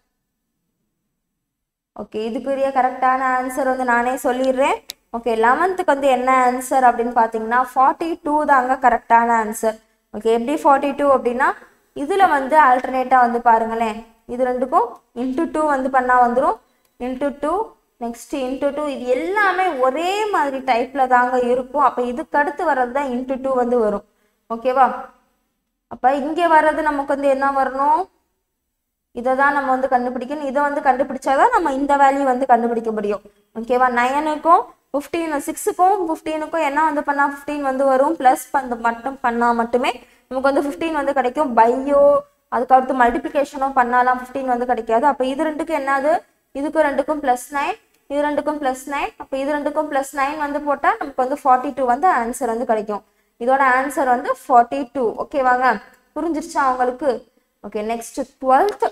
ஓகே இதுக்குரிய கரெக்டான ஆன்சர் வந்து நானே சொல்லிடுறேன் ஓகே லெவன்த்துக்கு வந்து என்ன ஆன்சர் அப்படின்னு பார்த்தீங்கன்னா ஃபார்ட்டி டூ தாங்க கரெக்டான ஆன்சர் ஓகே எப்படி ஃபார்ட்டி டூ அப்படின்னா இதில் வந்து ஆல்டர்னேட்டாக வந்து பாருங்களேன் இது ரெண்டுக்கும் இன்ட்டு டூ வந்து பண்ணால் வந்துடும் into two next into two இது எல்லாமே ஒரே மாதிரி டைப்பில் தாங்க இருக்கும் அப்போ இதுக்கு அடுத்து வர்றது தான் இன்ட்டு டூ வந்து வரும் ஓகேவா அப்போ இங்கே வர்றது நமக்கு வந்து என்ன வரணும் இதை தான் நம்ம வந்து கண்டுபிடிக்கணும் இதை வந்து கண்டுபிடிச்சாதான் நம்ம இந்த வேல்யூ வந்து கண்டுபிடிக்க முடியும் ஓகேவா நயனுக்கும் ஃபிஃப்டீன் சிக்ஸுக்கும் ஃபிஃப்டீனுக்கும் என்ன வந்து பண்ணால் ஃபிஃப்டீன் வந்து வரும் ப்ளஸ் பண்ண மட்டும் பண்ணால் மட்டுமே நமக்கு வந்து ஃபிஃப்டீன் வந்து கிடைக்கும் பையோ அதுக்கடுத்து மல்டிப்ளிகேஷனும் பண்ணாலாம் ஃபிஃப்டீன் வந்து கிடைக்காது அப்போ இது ரெண்டுக்கும் என்னது இதுக்கும் ரெண்டுக்கும் ப்ளஸ் நைன் இது ரெண்டுக்கும் ப்ளஸ் நைன் அப்போ இது ரெண்டுக்கும் ப்ளஸ் நைன் வந்து போட்டால் நமக்கு வந்து ஃபார்ட்டி டூ வந்து ஆன்சர் வந்து கிடைக்கும் இதோட ஆன்சர் வந்து ஃபார்ட்டி டூ ஓகேவாங்க புரிஞ்சிருச்சா உங்களுக்கு okay next twelfth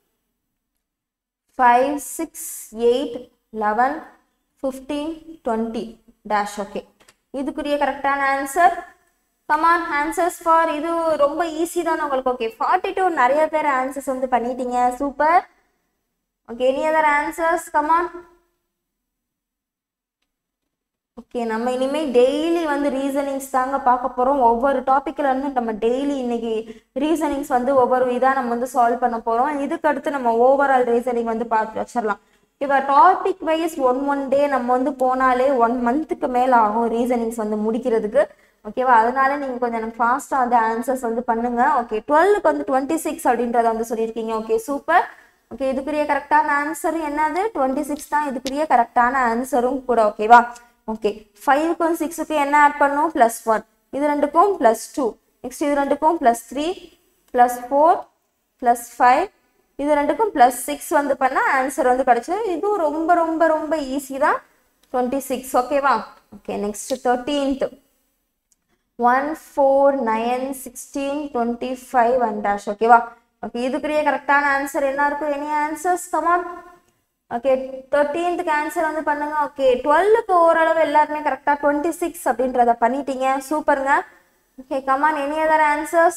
five six eight eleven fifteen twenty dash okay இதுக்குரிய கரெக்டான ஆன்சர் கமான் ஆன்சர்ஸ் ஃபார் இது ரொம்ப ஈஸி தான் உங்களுக்கு ஓகே ஃபார்ட்டி டூ நிறைய பேர் ஆன்சர்ஸ் வந்து பண்ணிட்டீங்க super okay any other answers come on okay நம்ம இனிமேல் டெய்லி வந்து ரீசனிங்ஸ் தாங்க பார்க்க போகிறோம் ஒவ்வொரு டாப்பிக்கில் இருந்து நம்ம டெய்லி இன்னைக்கு ரீசனிங்ஸ் வந்து ஒவ்வொரு இதாக நம்ம வந்து சால்வ் பண்ண போகிறோம் இதுக்கு அடுத்து நம்ம ஓவரால் ரீசனிங் வந்து பார்த்து வச்சிடலாம் இப்போ topic wise one one day நம்ம வந்து போனாலே ஒன் மந்த்துக்கு மேலே ஆகும் ரீசனிங்ஸ் வந்து முடிக்கிறதுக்கு ஓகேவா அதனால நீங்கள் கொஞ்சம் எனக்கு ஃபாஸ்ட்டாக வந்து ஆன்சர்ஸ் வந்து பண்ணுங்க ஓகே டுவெல்லுக்கு வந்து டுவெண்ட்டி சிக்ஸ் அப்படின்றத வந்து சொல்லியிருக்கீங்க ஓகே சூப்பர் ஓகே இதுக்குரிய கரெக்டான ஆன்சர் என்னது டுவெண்ட்டி சிக்ஸ் தான் இதுக்குரிய கரெக்டான ஆன்சரும் கூட ஓகேவா ஓகே ஃபைவுக்கும் சிக்ஸுக்கும் என்ன ஆட் பண்ணும் ப்ளஸ் ஒன் இது ரெண்டுக்கும் ப்ளஸ் டூ நெக்ஸ்ட் இது ரெண்டுக்கும் plus three plus four plus five இது ரெண்டுக்கும் ப்ளஸ் சிக்ஸ் வந்து பண்ணால் ஆன்சர் வந்து கிடச்சிது இதுவும் ரொம்ப ரொம்ப ரொம்ப ஈஸி தான் டுவெண்ட்டி சிக்ஸ் ஓகேவா okay next thirteenth one four nine sixteen twenty five and dash ஓகேவா ஓகே இதுக்குரிய கரெக்டான ஆன்சர் என்ன இருக்கும் எனி ஆன்சர்ஸ் கமான் ஓகே தேர்ட்டீன்த்துக்கு ஆன்சர் வந்து பண்ணுங்க ஓகே டுவெல்லுக்கு ஓரளவு எல்லாருமே கரெக்டாக டுவெண்ட்டி சிக்ஸ் அப்படின்றத பண்ணிட்டீங்க சூப்பருங்க okay come on any other answers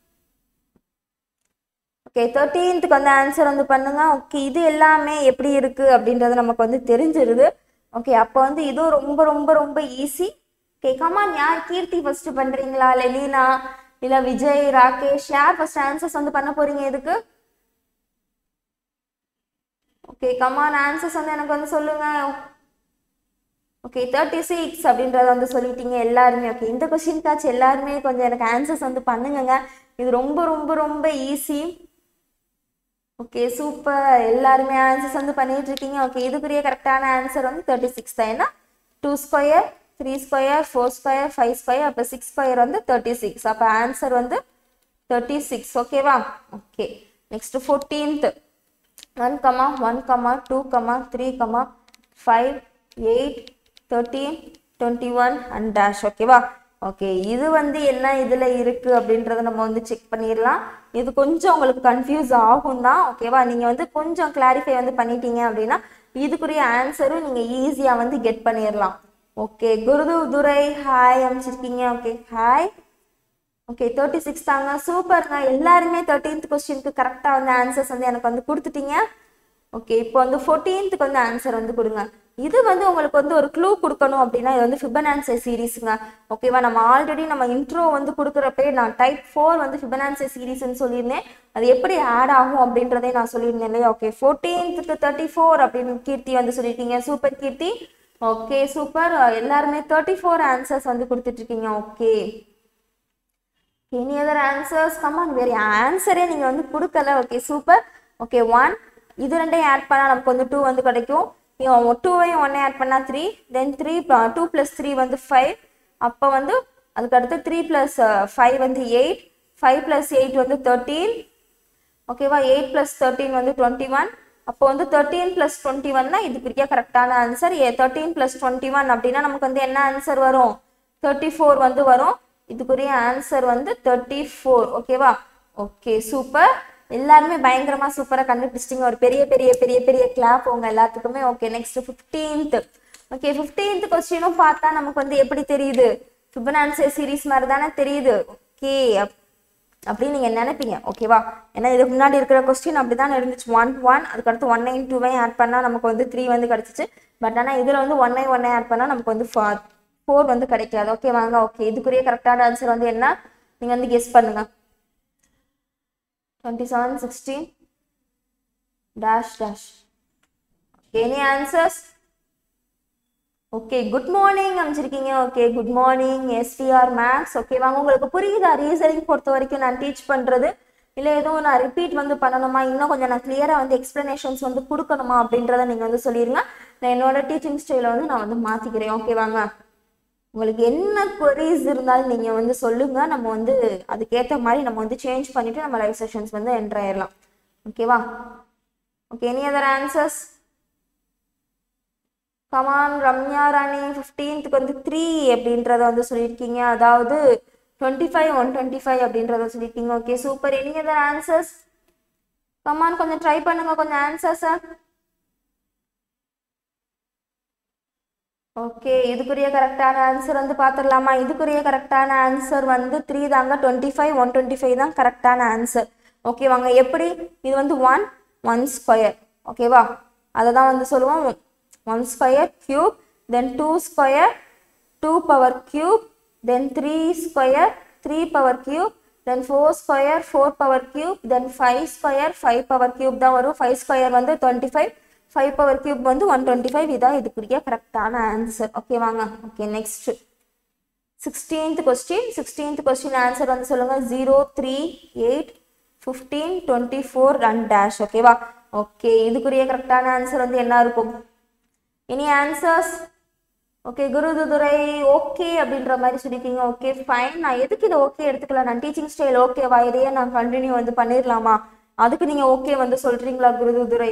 okay தேர்ட்டீன்த்துக்கு வந்து ஆன்சர் வந்து பண்ணுங்க ஓகே இது எல்லாமே எப்படி இருக்கு அப்படின்றது நமக்கு வந்து தெரிஞ்சிருது ஓகே அப்போ வந்து இதுவும் ரொம்ப ரொம்ப ரொம்ப ஈஸி ஓகே கமான் யார் கீர்த்தி ஃபர்ஸ்ட் பண்றீங்களா இல்லை லீனா இல்ல விஜய் ராகேஷ் யார் ஃபர்ஸ்ட் ஆன்சர்ஸ் வந்து பண்ண போறீங்க இதுக்கு ஓகே கமான் ஆன்சர்ஸ் வந்து எனக்கு வந்து சொல்லுங்க ஓகே தேர்ட்டி சிக்ஸ் அப்படின்றத வந்து சொல்லிட்டீங்க எல்லாருமே ஓகே இந்த கொஸ்டின்காச்சும் எல்லாருமே கொஞ்சம் எனக்கு ஆன்சர்ஸ் வந்து பண்ணுங்கங்க இது ரொம்ப ரொம்ப ரொம்ப ஈஸி ஓகே சூப்பர் எல்லாருமே ஆன்சர்ஸ் வந்து பண்ணிட்டு இருக்கீங்க ஓகே இதுக்குரிய கரெக்டான ஆன்சர் வந்து தேர்ட்டி சிக்ஸ் தான் ஏன்னா two square three square four square five square அப்போ சிக்ஸ் ஸ்கொயர் வந்து தேர்ட்டி சிக்ஸ் அப்போ ஆன்சர் வந்து தேர்ட்டி சிக்ஸ் ஓகேவா okay next fourteenth one comma one comma two comma three comma five eight thirteen twenty one and dash ஓகேவா okay இது வந்து என்ன இதில் இருக்குது அப்படின்றத நம்ம வந்து செக் பண்ணிடலாம் இது கொஞ்சம் உங்களுக்கு கன்ஃபியூஸ் ஆகும் தான் ஓகேவா நீங்கள் வந்து கொஞ்சம் கிளாரிஃபை வந்து பண்ணிட்டீங்க அப்படின்னா இதுக்குரிய ஆன்சரும் நீங்கள் ஈஸியாக வந்து கெட் பண்ணிடலாம் ஓகே குருது துரை ஹாய் அமைச்சிருக்கீங்க okay hi okay thirty six தாங்க சூப்பருங்க எல்லாருமே தேர்ட்டீன்த் கொஸ்டினுக்கு கரெக்டாக வந்து ஆன்சர்ஸ் வந்து எனக்கு வந்து கொடுத்துட்டீங்க ஓகே இப்போ வந்து ஃபோர்டீன்த்துக்கு வந்து ஆன்சர் வந்து கொடுங்க இது வந்து உங்களுக்கு வந்து ஒரு க்ளூ கொடுக்கணும் அப்படின்னா இது வந்து ஃபிபனான்சே சீரீஸுங்க ஓகேவா நம்ம ஆல்ரெடி நம்ம இன்ட்ரோ வந்து கொடுக்குறப்பே நான் டைப் ஃபோர் வந்து ஃபிபனான்சே சீரீஸ்னு சொல்லியிருந்தேன் அது எப்படி ஆட் ஆகும் அப்படின்றதே நான் சொல்லியிருந்தேன் இல்லையா ஓகே ஃபோர்டீன்த்துக்கு தேர்ட்டி ஃபோர் அப்படின்னு கீர்த்தி வந்து சொல்லியிருக்கீங்க சூப்பர் கீர்த்தி ஓகே சூப்பர் எல்லாருமே தேர்ட்டி ஃபோர் ஆன்சர்ஸ் வந்து கொடுத்துட்டு இருக்கீங்க okay any other answers come on வேறு ஆன்சரே நீங்கள் வந்து கொடுக்கல ஓகே சூப்பர் ஓகே ஒன் இது ரெண்டையும் ஆட் பண்ணால் நமக்கு வந்து டூ வந்து கிடைக்கும் டூவையும் ஒன்னே ஆட் பண்ணால் three then three two plus three வந்து ஃபைவ் அப்போ வந்து அதுக்கு அடுத்து த்ரீ ப்ளஸ் ஃபைவ் வந்து எயிட் ஃபைவ் ப்ளஸ் எயிட் வந்து தேர்ட்டீன் ஓகேவா எயிட் ப்ளஸ் தேர்ட்டீன் வந்து டுவெண்ட்டி ஒன் அப்போ வந்து தேர்ட்டீன் ப்ளஸ் டுவெண்ட்டி ஒன்னா இதுக்குரிய கரெக்டான answer A thirteen plus twenty one அப்படின்னா நமக்கு வந்து என்ன ஆன்சர் வரும் தேர்ட்டி ஃபோர் வந்து வரும் இதுக்குரிய ஆன்சர் வந்து தேர்ட்டி ஃபோர் ஓகேவா ஓகே சூப்பர் எல்லாருமே பயங்கரமா சூப்பரா கண்டுபிடிச்சிட்டிங்க ஒரு பெரிய பெரிய பெரிய பெரிய கிளாப் உங்க எல்லாத்துக்குமே okay next fifteenth okay fifteenth கொஸ்டினும் பார்த்தா நமக்கு வந்து எப்படி தெரியுது ஃபிபனான்சி சீரீஸ் மாதிரி தானே தெரியுது ஓகே அப்படின்னு நீங்க நினைப்பீங்க ஓகேவா ஏன்னா இதுக்கு முன்னாடி இருக்கிற கொஸ்டின் அப்படிதான் இருந்துச்சு ஒன் ஒன் அதுக்கடுத்து ஒன் நைன் டூவையும் ஆட் பண்ணா நமக்கு வந்து த்ரீ வந்து கிடைச்சிச்சு பட் ஆனா இதுல வந்து ஒன் நைன் ஒன் ஆட் பண்ணா நமக்கு வந்து ஃபோர் வந்து கிடைக்காது ஓகே வாங்க ஓகே இதுக்குரிய கரெக்டான ஆன்சர் வந்து என்ன நீங்க வந்து கெஸ் பண்ணுங்க twenty seven sixteen dash dash any answers okay good morning அமைச்சிருக்கீங்க okay good morning SPR Max okay வாங்க உங்களுக்கு புரியுதா ரீசனிங் பொறுத்த வரைக்கும் நான் டீச் பண்றது இல்லை எதுவும் நான் ரிப்பீட் வந்து பண்ணணுமா இன்னும் கொஞ்சம் நான் கிளியராக வந்து எக்ஸ்பிளனேஷன்ஸ் வந்து கொடுக்கணுமா அப்படின்றத நீங்கள் வந்து சொல்லிடுங்க நான் என்னோட டீச்சிங் ஸ்டைலை வந்து நான் வந்து மாற்றிக்கிறேன் ஓகே வாங்க உங்களுக்கு என்ன queries இருந்தாலும் நீங்கள் வந்து சொல்லுங்க நம்ம வந்து அதுக்கேற்ற மாதிரி நம்ம வந்து சேஞ்ச் பண்ணிட்டு நம்ம லைவ் செஷன்ஸ் வந்து என்ட்ரு ஆயிடலாம் ஓகேவா okay any other answers come on Ramya Rani ஃபிஃப்டீன்த்துக்கு வந்து த்ரீ அப்படின்றத வந்து சொல்லியிருக்கீங்க அதாவது twenty five one twenty five அப்படின்றத சொல்லியிருக்கீங்க okay super any other answers come on கொஞ்சம் ட்ரை பண்ணுங்க கொஞ்சம் ஆன்சர்ஸை ஓகே இதுக்குரிய கரெக்டான ஆன்சர் வந்து பார்த்துடலாமா இதுக்குரிய கரெக்டான ஆன்சர் வந்து த்ரீ தாங்க twenty five one twenty five தான் கரெக்டான ஆன்சர் ஓகேவாங்க எப்படி இது வந்து ஒன் ஒன் ஸ்கொயர் ஓகேவா அதை தான் வந்து சொல்லுவோம் one square cube then two square two power cube then three square three power cube then four square four power cube then five square five power cube தான் வரும் ஃபைவ் ஸ்கொயர் வந்து twenty five five power cube வந்து one twenty five இதான் இதுக்குரிய கரெக்டான answer okay வாங்க okay next sixteenth question sixteenth question answer வந்து சொல்லுங்க zero three eight fifteen twenty four run dash ஓகேவா ஓகே இதுக்குரிய கரெக்டான ஆன்சர் வந்து என்ன இருக்கும் any answers okay Gurudurai okay அப்படின்ற மாதிரி சொல்லியிருக்கீங்க ஓகே ஃபைன் நான் எதுக்கு இதை ஓகே எடுத்துக்கலாம் நான் டீச்சிங் ஸ்டைல் ஓகேவா இதையே நான் கண்டினியூ வந்து பண்ணிடலாமா அதுக்கு நீங்க ஓகே வந்து சொல்றீங்களா குருதுரை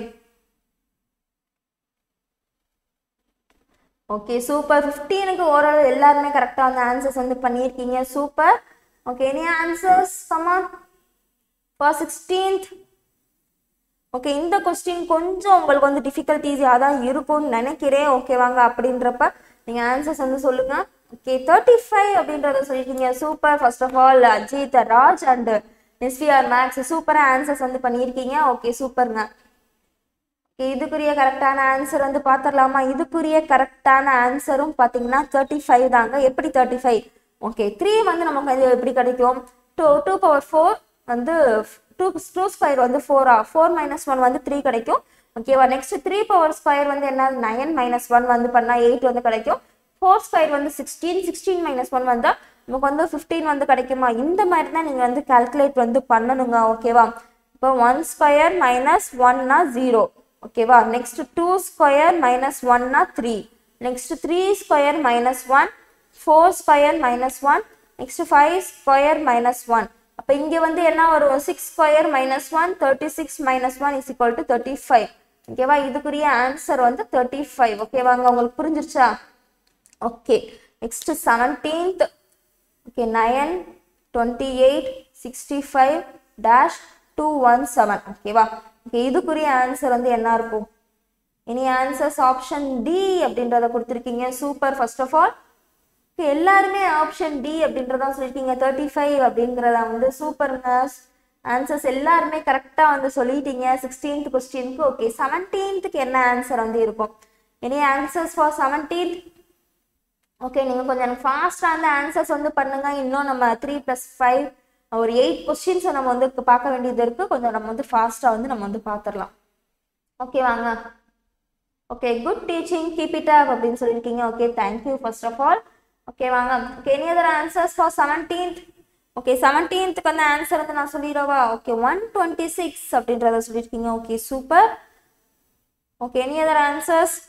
ஓகே சூப்பர் ஃபிஃப்டீனுக்கு ஓரளவு எல்லாருமே கரெக்டாக வந்து ஆன்சர்ஸ் வந்து பண்ணியிருக்கீங்க super okay any answers come on for sixteenth okay இந்த கொஸ்டின் கொஞ்சம் உங்களுக்கு வந்து டிஃபிகல்ட்டிஸாக தான் இருக்கும்னு நினைக்கிறேன் ஓகே வாங்க அப்படின்றப்ப நீங்கள் ஆன்சர்ஸ் வந்து சொல்லுங்க ஓகே தேர்ட்டி ஃபைவ் அப்படின்றத சொல்லியிருக்கீங்க super first of all Ajith Raj and SVR Max சூப்பராக ஆன்சர்ஸ் வந்து பண்ணியிருக்கீங்க ஓகே சூப்பருங்க Okay, இதுக்குரிய கரெக்டான ஆன்சர் வந்து பார்த்துடலாமா இதுக்குரிய கரெக்டான ஆன்சரும் பார்த்தீங்கன்னா தேர்ட்டி ஃபைவ் தாங்க எப்படி தேர்ட்டி ஃபைவ் ஓகே த்ரீ வந்து நமக்கு வந்து எப்படி கிடைக்கும் டூ டூ பவர் ஃபோர் வந்து டூ டூ ஸ்கொயர் வந்து ஃபோரா ஃபோர் மைனஸ் ஒன் வந்து த்ரீ கிடைக்கும் ஓகேவா நெக்ஸ்ட் த்ரீ பவர் ஸ்கொயர் வந்து என்ன நைன் மைனஸ் ஒன் வந்து பண்ணால் எயிட் வந்து கிடைக்கும் ஃபோர் ஸ்கொயர் வந்து சிக்ஸ்டீன் சிக்ஸ்டீன் மைனஸ் ஒன் வந்தால் நமக்கு வந்து ஃபிஃப்டீன் வந்து கிடைக்குமா இந்த மாதிரி தான் நீங்கள் வந்து கால்குலேட் வந்து பண்ணணுங்க ஓகேவா இப்போ ஒன் ஸ்கொயர் மைனஸ் ஒன்னா ஜீரோ ஓகேவா நெக்ஸ்ட் டூ ஸ்கொயர் மைனஸ் ஒன்னா three next three square minus one four square minus one next five square minus one அப்போ இங்கே வந்து என்ன வரும் six square minus one thirty six minus one is equal to thirty five ஓகேவா இதுக்குரிய answer வந்து thirty five ஓகேவாங்க உங்களுக்கு புரிஞ்சிருச்சா okay next seventeenth okay nine twenty eight sixty five dash two one seven ஓகேவா ஓகே இதுக்குரிய ஆன்சர் வந்து என்ன இருக்கும் இனி ஆன்சர்ஸ் ஆப்ஷன் டி அப்படின்றத கொடுத்துருக்கீங்க சூப்பர் ஃபர்ஸ்ட் ஆஃப் ஆல் எல்லாருமே ஆப்ஷன் டி அப்படின்றத சொல்லியிருக்கீங்க தேர்ட்டி ஃபைவ் அப்படிங்கிறத வந்து சூப்பர் மேத்ஸ் ஆன்சர்ஸ் எல்லாருமே கரெக்டாக வந்து சொல்லிட்டீங்க சிக்ஸ்டீன்த் கொஸ்டினுக்கு ஓகே செவன்டீன்த்துக்கு என்ன ஆன்சர் வந்து இருக்கும் any answers for seventeenth okay நீங்கள் கொஞ்சம் எனக்கு ஃபாஸ்ட்டாக அந்த ஆன்சர்ஸ் வந்து பண்ணுங்க இன்னும் நம்ம த்ரீ ப்ளஸ் ஃபைவ் ஒரு எயிட் கொஸ்டின்ஸை நம்ம வந்து பார்க்க வேண்டியது இருக்குது கொஞ்சம் நம்ம வந்து ஃபாஸ்ட்டாக வந்து நம்ம வந்து பார்த்துடலாம் ஓகே வாங்க okay good teaching keep it up அப்படின்னு சொல்லியிருக்கீங்க okay thank you first of all okay வாங்க okay any other answers for seventeenth okay செவன்டீன்த்துக்கு வந்து ஆன்சர் வந்து நான் சொல்லிடுவா ஓகே ஒன் டுவெண்ட்டி சிக்ஸ் அப்படின்றத சொல்லியிருக்கீங்க okay super okay any other answers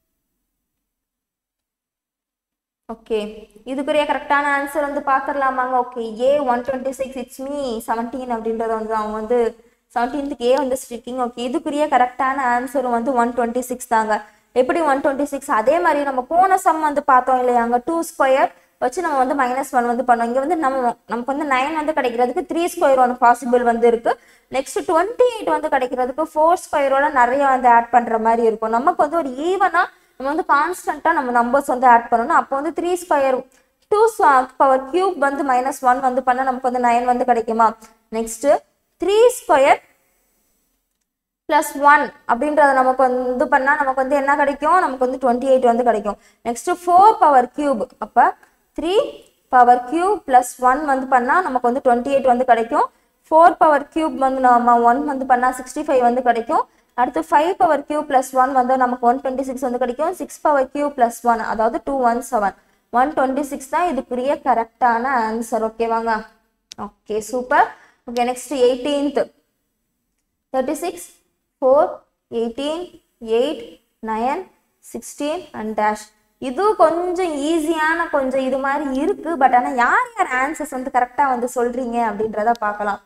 okay இதுக்குரிய கரெக்டான ஆன்சர் வந்து பார்த்துடலாமாங்க okay A one twenty six it's me seventeen அப்படின்றத வந்து அவங்க வந்து செவன்டீன்த்துக்கு ஏ வந்து சொல்லியிருக்கீங்க ஓகே இதுக்குரிய கரெக்டான ஆன்சரும் வந்து ஒன் டுவெண்ட்டி சிக்ஸ் தாங்க எப்படி ஒன் டுவெண்ட்டி சிக்ஸ் அதே மாதிரி நம்ம போன சம் வந்து பார்த்தோம் இல்லையாங்க டூ ஸ்கொயர் வச்சு நம்ம வந்து மைனஸ் ஒன் வந்து பண்ணோம் இங்கே வந்து நம்ம நமக்கு வந்து நைன் வந்து கிடைக்கிறதுக்கு த்ரீ ஸ்கொயர் ஒன்று பாசிபிள் வந்து இருக்கு நெக்ஸ்ட் டுவெண்ட்டி எயிட் வந்து கிடைக்கிறதுக்கு ஃபோர் ஸ்கொயரோட நிறைய வந்து ஆட் பண்ணுற மாதிரி இருக்கும் நமக்கு வந்து ஒரு ஈவனாக நம்ம வந்து கான்ஸ்டண்ட்டாக நம்ம நம்பர்ஸ் வந்து ஆட் பண்ணணும் அப்போ வந்து three square two power cube வந்து மைனஸ் ஒன் வந்து பண்ணால் நமக்கு வந்து நைன் வந்து கிடைக்குமா next three square plus one அப்படின்றத நமக்கு வந்து பண்ணால் நமக்கு வந்து என்ன கிடைக்கும் நமக்கு வந்து டுவெண்ட்டி எயிட் வந்து கிடைக்கும் நெக்ஸ்ட் ஃபோர் பவர் கியூப் அப்போ three power cube plus one வந்து பண்ணால் நமக்கு வந்து டுவெண்ட்டி எயிட் வந்து கிடைக்கும் ஃபோர் பவர் கியூப் வந்து நம்ம ஒன் வந்து பண்ணால் சிக்ஸ்டி ஃபைவ் வந்து கிடைக்கும் அடுத்து five power cube plus one வந்து நமக்கு ஒன் டுவெண்ட்டி சிக்ஸ் வந்து கிடைக்கும் six power cube plus one அதாவது two one seven one twenty six தான் இதுக்குரிய கரெக்டான ஆன்சர் ஓகேவாங்க okay super okay next eighteenth thirty six four eighteen eight nine sixteen and dash இது கொஞ்சம் ஈஸியான கொஞ்சம் இது மாதிரி இருக்கு பட் ஆனால் யார் யார் ஆன்சர்ஸ் வந்து கரெக்டாக வந்து சொல்றீங்க அப்படின்றத பார்க்கலாம்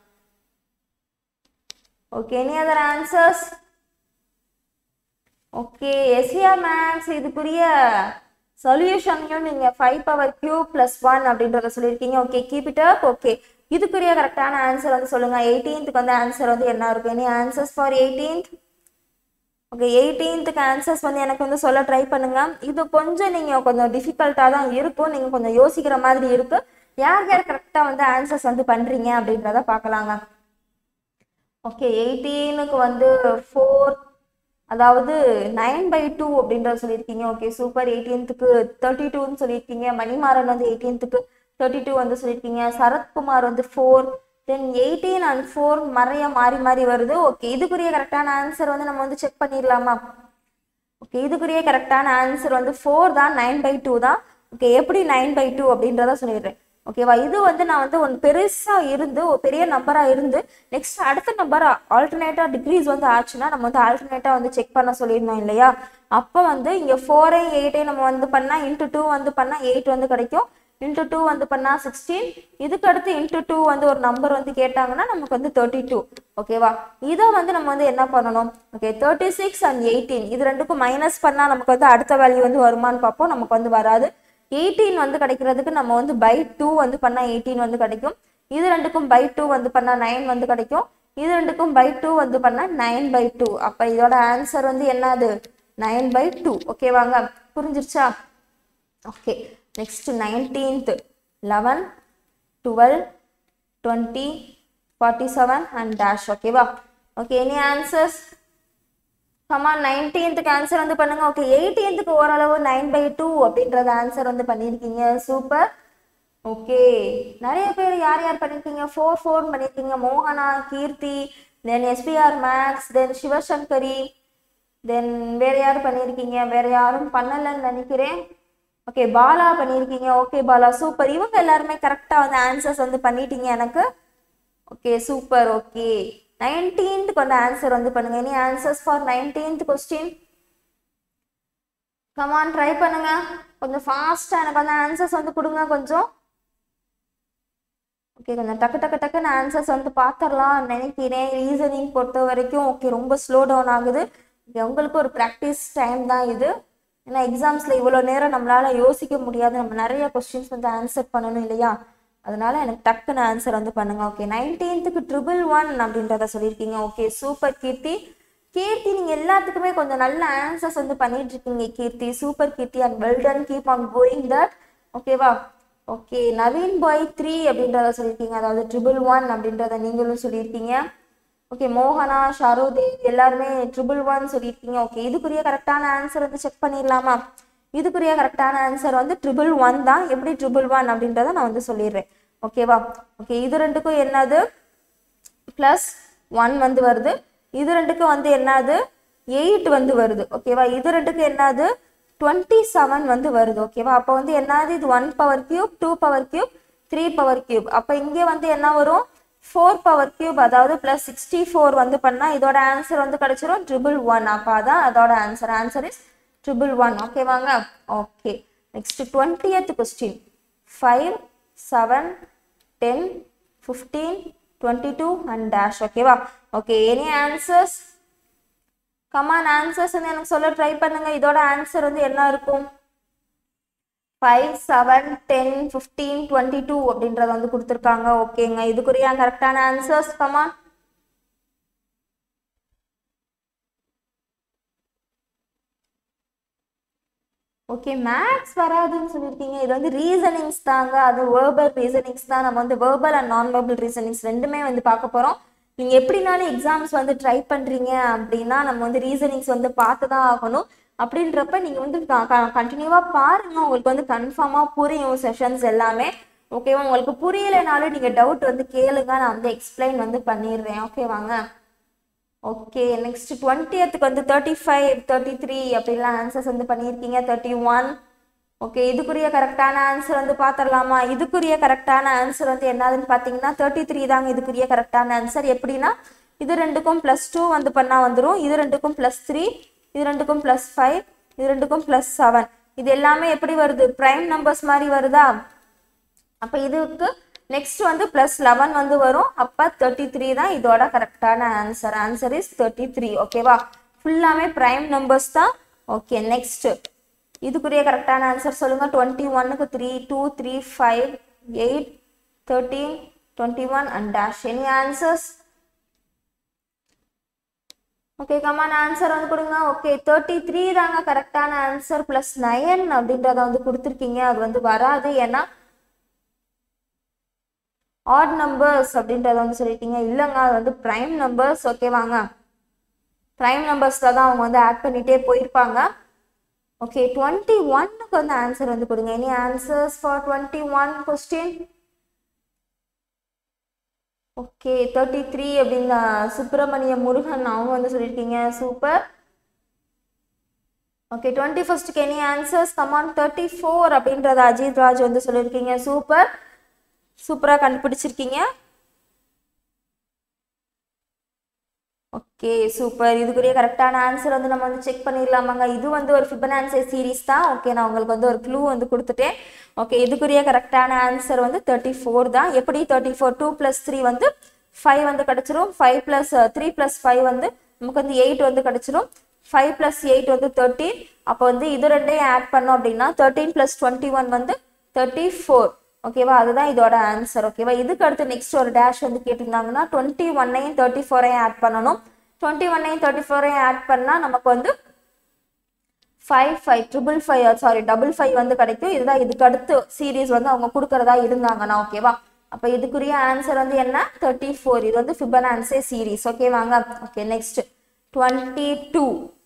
okay any other answers okay SVR Max இதுக்குரிய சொல்யூஷனையும் நீங்கள் five power cube plus one அப்படின்றத சொல்லியிருக்கீங்க okay keep it up okay இதுக்குரிய கரெக்டான ஆன்சர் வந்து சொல்லுங்கள் எயிட்டீன்த்துக்கு வந்து ஆன்சர் வந்து என்ன இருக்கும் any answers for eighteenth okay எயிட்டீன்த்துக்கு ஆன்சர்ஸ் வந்து எனக்கு வந்து சொல்ல ட்ரை பண்ணுங்க இது கொஞ்சம் நீங்கள் கொஞ்சம் டிஃபிகல்ட்டாக தான் இருக்கும் நீங்கள் கொஞ்சம் யோசிக்கிற மாதிரி இருக்கு யார் யார் கரெக்டாக வந்து ஆன்சர்ஸ் வந்து பண்ணுறீங்க அப்படின்றத பார்க்கலாங்க ஓகே எயிட்டீனுக்கு வந்து ஃபோர் அதாவது நைன் பை டூ அப்படின்றத சொல்லியிருக்கீங்க ஓகே சூப்பர் எயிட்டீன்த்துக்கு தேர்ட்டி டூன்னு சொல்லியிருக்கீங்க மணிமாறன் வந்து எயிட்டீன்த்துக்கு தேர்ட்டி டூ வந்து சொல்லியிருக்கீங்க சரத்குமார் வந்து four then eighteen and four நிறைய மாறி மாறி வருது ஓகே இதுக்குரிய கரெக்டான ஆன்சர் வந்து நம்ம வந்து செக் பண்ணிடலாமா ஓகே இதுக்குரிய கரெக்டான ஆன்சர் வந்து ஃபோர் தான் நைன் பை டூ தான் ஓகே எப்படி நைன் பை டூ அப்படின்றத சொல்லிடுறேன் ஓகேவா இது வந்து நான் வந்து ஒன்று பெருசாக இருந்து ஒரு பெரிய நம்பராக இருந்து நெக்ஸ்ட் அடுத்த நம்பர் ஆல்டர்னேட்டாக டிகிரிஸ் வந்து ஆச்சுன்னா நம்ம வந்து ஆல்டர்னேட்டாக வந்து செக் பண்ண சொல்லியிருந்தோம் இல்லையா அப்போ வந்து இங்கே ஃபோரை எயிட்டையும் நம்ம வந்து பண்ணால் இன்ட்டு டூ வந்து பண்ணால் எயிட் வந்து கிடைக்கும் இன்ட்டு டூ வந்து பண்ணால் சிக்ஸ்டீன் இதுக்கு அடுத்து இன்ட்டு டூ வந்து ஒரு நம்பர் வந்து கேட்டாங்கன்னா நமக்கு வந்து தேர்ட்டி டூ ஓகேவா இதை வந்து நம்ம வந்து என்ன பண்ணணும் okay thirty six and eighteen இது ரெண்டுக்கும் மைனஸ் பண்ணால் நமக்கு வந்து அடுத்த வேல்யூ வந்து வருமானு பார்ப்போம் நமக்கு வந்து வராது எயிட்டீன் வந்து கிடைக்கிறதுக்கு நம்ம வந்து பை டூ வந்து பண்ணால் எயிட்டீன் வந்து கிடைக்கும் இது ரெண்டுக்கும் பை டூ வந்து பண்ணால் நைன் வந்து கிடைக்கும் இது ரெண்டுக்கும் பை டூ வந்து பண்ணால் நைன் பை டூ அப்போ இதோட ஆன்சர் வந்து என்னது நைன் பை டூ ஓகேவாங்க புரிஞ்சிருச்சா okay next nineteenth eleven twelve twenty forty seven and dash ஓகேவா ஓகே எனி ஆன்சர்ஸ் கமா நைன்டீன்த்துக்கு ஆன்சர் வந்து பண்ணுங்க ஓகே எயிட்டீன்த்துக்கு ஓரளவு நைன் பை டூ அப்படின்றது ஆன்சர் வந்து பண்ணியிருக்கீங்க சூப்பர் ஓகே நிறைய பேர் யார் யார் பண்ணியிருக்கீங்க ஃபோர் ஃபோர் பண்ணியிருக்கீங்க மோகனா Keerthi then SPR Max then Sivasankari then வேற யார் பண்ணியிருக்கீங்க வேற யாரும் பண்ணலன்னு நினைக்கிறேன் ஓகே பாலா பண்ணியிருக்கீங்க ஓகே பாலா சூப்பர் இவங்க எல்லாருமே கரெக்டாக வந்து ஆன்சர்ஸ் வந்து பண்ணிட்டீங்க எனக்கு ஓகே சூப்பர் ஓகே நைன்டீன்த்துக்கு வந்து ஆன்சர் வந்து பண்ணுங்க any answers for nineteenth question come on try பண்ணுங்க கொஞ்சம் ஃபாஸ்ட்டாக எனக்கு வந்து ஆன்சர்ஸ் வந்து கொடுங்க கொஞ்சம் ஓகே கொஞ்சம் டக்கு டக்கு டக்குன்னு ஆன்சர்ஸ் வந்து பார்த்துடலாம் நினைக்கிறேன் ரீசனிங் பொறுத்த வரைக்கும் ஓகே ரொம்ப ஸ்லோ டவுன் ஆகுது ஓகே உங்களுக்கு ஒரு ப்ராக்டிஸ் டைம் தான் இது ஏன்னா எக்ஸாம்ஸில் இவ்வளோ நேரம் நம்மளால யோசிக்க முடியாது நம்ம நிறைய கொஸ்டின்ஸ் வந்து ஆன்சர் பண்ணணும் இல்லையா அதனால எனக்கு டக்குன்னு ஆன்சர் வந்து பண்ணுங்க ஓகே நைன்டீன்த்துக்கு ட்ரிபிள் ஒன் அப்படின்றத சொல்லியிருக்கீங்க ஓகே சூப்பர் கீர்த்தி கீர்த்தி நீங்கள் எல்லாத்துக்குமே கொஞ்சம் நல்ல ஆன்சர்ஸ் வந்து பண்ணிட்டு இருக்கீங்க Keerthi super Keerthi and well done keep on going that ஓகேவா ஓகே நவீன் பாய் த்ரீ அப்படின்றத சொல்லியிருக்கீங்க அதாவது ட்ரிபிள் ஒன் அப்படின்றத நீங்களும் சொல்லியிருக்கீங்க ஓகே மோகனா ஷாருதேவ் எல்லாருமே ட்ரிபிள் ஒன் சொல்லியிருக்கீங்க ஓகே இதுக்குரிய கரெக்டான ஆன்சர் வந்து செக் பண்ணிடலாமா இதுக்குரிய கரெக்டான ஆன்சர் வந்து ட்ரிபிள் ஒன் தான் எப்படி ட்ரிபிள் ஒன் அப்படின்றத நான் வந்து சொல்லிடுறேன் ஓகேவா ஓகே இது ரெண்டுக்கும் என்னது ப்ளஸ் ஒன் வந்து வருது இது ரெண்டுக்கும் வந்து என்னது எயிட் வந்து வருது ஓகேவா இது ரெண்டுக்கும் என்னது டுவெண்ட்டி செவன் வந்து வருது ஓகேவா அப்போ வந்து என்னது இது one power cube two power cube three power cube அப்போ இங்கே வந்து என்ன வரும் ஃபோர் பவர் கியூப் அதாவது ப்ளஸ் சிக்ஸ்டி ஃபோர் வந்து பண்ணால் இதோட ஆன்சர் வந்து கிடைச்சிரும் ட்ரிபிள் ஒன் அப்போ அதான் அதோட answer answer is triple one ஓகேவாங்க okay next twentieth question five seven ten fifteen twenty two and dash ஓகேவா okay any answers come on answers வந்து எனக்கு சொல்ல ட்ரை பண்ணுங்க இதோட ஆன்சர் வந்து என்ன இருக்கும் five seven ten fifteen twenty two அப்படின்றத வந்து கொடுத்துருக்காங்க ஓகேங்க இதுக்குரிய கரெக்டான ஆன்சர்ஸ் கமான் ஓகே மேக்ஸ் வராதுன்னு சொல்லியிருக்கீங்க இது வந்து ரீசனிங்ஸ் தாங்க அது வேர்பல் ரீசனிங்ஸ் தான் நம்ம வந்து verbal and non verbal reasonings ரெண்டுமே வந்து பார்க்க போகிறோம் நீங்கள் எப்படினாலும் எக்ஸாம்ஸ் வந்து ட்ரை பண்ணுறீங்க அப்படின்னா நம்ம வந்து ரீசனிங்ஸ் வந்து பார்த்து தான் ஆகணும் அப்படின்றப்ப நீங்கள் வந்து கண்டினியூவாக பாருங்கள் உங்களுக்கு வந்து கன்ஃபார்மாக புரியும் செஷன்ஸ் எல்லாமே ஓகேவா உங்களுக்கு புரியலைனாலும் நீங்கள் டவுட் வந்து கேளுங்க நான் வந்து எக்ஸ்பிளைன் வந்து பண்ணிடுறேன் ஓகேவாங்க ஓகே நெக்ஸ்ட் டுவெண்ட்டியத்துக்கு வந்து தேர்ட்டி ஃபைவ் தேர்ட்டி த்ரீ அப்படிலாம் ஆன்சர்ஸ் வந்து பண்ணியிருக்கீங்க தேர்ட்டி ஒன் ஓகே இதுக்குரிய கரெக்டான ஆன்சர் வந்து பார்த்துடலாமா இதுக்குரிய கரெக்டான ஆன்சர் வந்து என்னதுன்னு பார்த்தீங்கன்னா தேர்ட்டி த்ரீ தாங்க இதுக்குரிய கரெக்டான ஆன்சர் எப்படின்னா இது ரெண்டுக்கும் ப்ளஸ் டூ வந்து பண்ணால் வந்துடும் இது ரெண்டுக்கும் ப்ளஸ் த்ரீ இது ரெண்டுக்கும் ப்ளஸ் ஃபைவ் இது ரெண்டுக்கும் ப்ளஸ் செவன் இது எல்லாமே எப்படி வருது ப்ரைம் நம்பர்ஸ் மாதிரி வருதா அப்போ இதுக்கு நெக்ஸ்ட் வந்து ப்ளஸ் லெவன் வந்து வரும் அப்போ தேர்ட்டி த்ரீ தான் இதோட கரெக்டான answer answer is thirty three ஓகேவா ஃபுல்லாமே ப்ரைம் நம்பர்ஸ் தான் ஓகே நெக்ஸ்ட் இதுக்குரிய கரெக்டான ஆன்சர் சொல்லுங்க டுவெண்ட்டி ஒன்னுக்கு three two three five eight thirteen twenty one and dash any answers okay come on answer வந்து கொடுங்க ஓகே தேர்ட்டி த்ரீ தாங்க கரெக்டான ஆன்சர் ப்ளஸ் நயன் அப்படின்றத வந்து கொடுத்துருக்கீங்க அது வந்து வராது ஏன்னா ஆட் நம்பர்ஸ் அப்படின்றத வந்து சொல்லியிருக்கீங்க இல்லைங்க அது வந்து ப்ரைம் நம்பர்ஸ் ஓகேவாங்க ப்ரைம் நம்பர்ஸில் தான் அவங்க வந்து ஆட் பண்ணிகிட்டே போயிருப்பாங்க ஓகே டுவெண்ட்டி ஒன்னுக்கு வந்து ஆன்சர் வந்து கொடுங்க any answers for twenty one question okay thirty three அப்படின்னு சுப்பிரமணிய முருகன் அவங்க வந்து சொல்லியிருக்கீங்க சூப்பர் ஓகே டுவெண்ட்டி ஃபர்ஸ்ட்டுக்கு any answers come on thirty four அப்படின்றத அஜித் ராஜ் வந்து சொல்லியிருக்கீங்க சூப்பர் சூப்பராக கண்டுபிடிச்சிருக்கீங்க ஓகே சூப்பர் இதுக்குரிய கரெக்டான ஆன்சர் வந்து நம்ம வந்து செக் பண்ணிடலாமாங்க இது வந்து ஒரு ஃபிபனான்சி சீரீஸ் தான் ஓகே நான் உங்களுக்கு வந்து ஒரு க்ளூ வந்து கொடுத்துட்டேன் ஓகே இதுக்குரிய கரெக்டான ஆன்சர் வந்து தேர்ட்டி ஃபோர் தான் எப்படி thirty four two plus three வந்து ஃபைவ் வந்து கிடச்சிரும் five plus three plus five வந்து நமக்கு வந்து எயிட் வந்து கிடச்சிரும் ஃபைவ் ப்ளஸ் எயிட் வந்து தேர்ட்டீன் அப்போ வந்து இது ரெண்டையும் ஆட் பண்ணோம் அப்படின்னா தேர்ட்டீன் ப்ளஸ் டுவெண்ட்டி ஒன் வந்து தேர்ட்டி ஃபோர் ஓகேவா அதுதான் இதோட ஆன்சர் ஓகேவா இதுக்கு அடுத்து நெக்ஸ்ட் ஒரு டேஷ் வந்து கேட்டிருந்தாங்கன்னா டுவெண்ட்டி ஒன்னையும் தேர்ட்டி ஃபோரையும் ஆட் பண்ணணும் டுவெண்ட்டி ஒன்னையும் தேர்ட்டி ஃபோரையும் ஆட் பண்ணால் நமக்கு வந்து five five triple five sorry double five வந்து கிடைக்கும் இதுதான் இதுக்கு அடுத்து சீரீஸ் வந்து அவங்க கொடுக்கறதா இருந்தாங்கன்னா ஓகேவா அப்போ இதுக்குரிய ஆன்சர் வந்து என்ன தேர்ட்டி ஃபோர் இது வந்து ஃபிபனான்சே சீரீஸ் ஓகேவாங்க okay next twenty two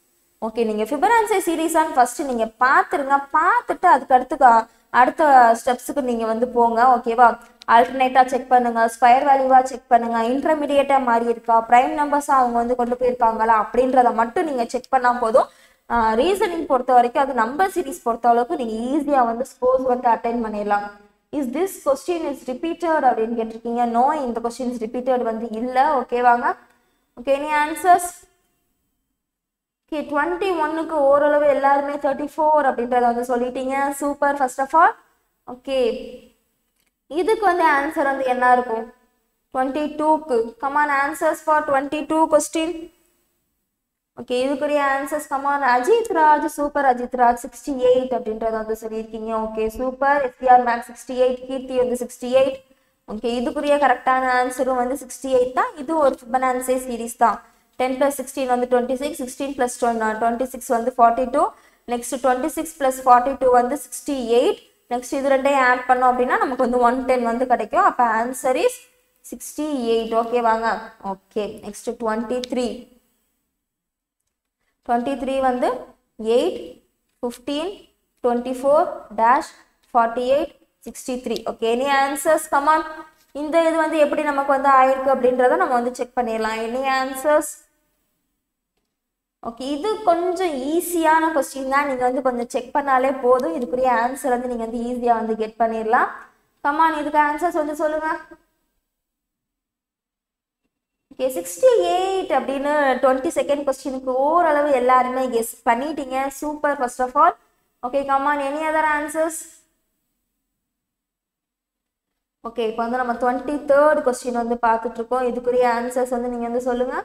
okay நீங்கள் ஃபிபனான்சி சீரீஸான்னு ஃபஸ்ட்டு நீங்கள் பார்த்துருங்க பார்த்துட்டு அதுக்கு அடுத்து கா- அடுத்த ஸ்டெப்ஸுக்கு நீங்கள் வந்து போங்க ஓகேவா ஆல்டர்னேட்டாக செக் பண்ணுங்க ஸ்கொயர் வேல்யூவாக செக் பண்ணுங்க இன்டர்மீடியேட்டாக மாறி இருக்கா ப்ரைம் நம்பர்ஸாக அவங்க வந்து கொண்டு போயிருக்காங்களா அப்படின்றத மட்டும் நீங்கள் செக் பண்ணால் போதும் ரீசனிங் பொறுத்த வரைக்கும் அது நம்பர் சீரிஸ் பொறுத்த அளவுக்கு நீங்கள் ஈஸியாக வந்து ஸ்கோர்ஸ் வந்து அட்டைன் பண்ணிடலாம் is this question is repeated அப்படின்னு கேட்டிருக்கீங்க நோ இந்த கொஸ்டின் இஸ் ரிப்பீட்டட் வந்து இல்லை ஓகேவாங்க okay any answers okay twenty ஒன்னுக்கு ஓரளவு எல்லாருமே தேர்ட்டி ஃபோர் அப்படின்றத வந்து சொல்லிட்டீங்க super first of all okay இதுக்கு வந்து ஆன்சர் வந்து என்ன இருக்கும் டுவெண்ட்டி டூக்கு come on answers for twenty two question okay இதுக்குரிய answers come on Ajith Raj super Ajith Raj sixty eight அப்படின்றத வந்து சொல்லியிருக்கீங்க okay super SPR Max sixty eight Keerthi வந்து சிக்ஸ்டி எயிட் ஓகே இதுக்குரிய கரெக்டான ஆன்சரும் வந்து சிக்ஸ்டி எயிட் தான் இது ஒரு ஃபிபனான்சே சீரிஸ் தான் டென் ப்ளஸ் சிக்ஸ்டீன் வந்து twenty six sixteen plus twenty six வந்து forty two next twenty six plus forty two வந்து சிக்ஸ்டி எயிட் நெக்ஸ்ட் இது ரெண்டையும் ஆட் பண்ணோம் அப்படின்னா நமக்கு வந்து ஒன் டென் வந்து கிடைக்கும் அப்போ answer is sixty eight okay வாங்க okay next twenty three twenty three வந்து eight fifteen twenty four dash forty eight sixty three okay any answers come on இந்த இது வந்து எப்படி நமக்கு வந்து ஆயிருக்கு அப்படின்றத நம்ம வந்து செக் பண்ணிடலாம் எனி ஆன்சர்ஸ் ஓகே இது கொஞ்சம் ஈஸியான கொஸ்டின் தான் நீங்கள் வந்து கொஞ்சம் செக் பண்ணாலே போதும் இதுக்குரிய ஆன்சர் வந்து நீங்கள் வந்து ஈஸியாக வந்து கெட் பண்ணிடலாம் கமான் இதுக்கு ஆன்சர்ஸ் வந்து சொல்லுங்கள் ஓகே சிக்ஸ்டி எயிட் அப்படின்னு டுவெண்ட்டி செகண்ட் கொஸ்டினுக்கு ஓரளவு எல்லாருமே கெஸ் பண்ணிட்டீங்க super first of all okay come on any other answers okay இப்போ வந்து நம்ம டுவெண்ட்டி தேர்ட் கொஸ்டின் வந்து பார்த்துட்டு இருக்கோம் இதுக்குரிய ஆன்சர்ஸ் வந்து நீங்கள் வந்து சொல்லுங்க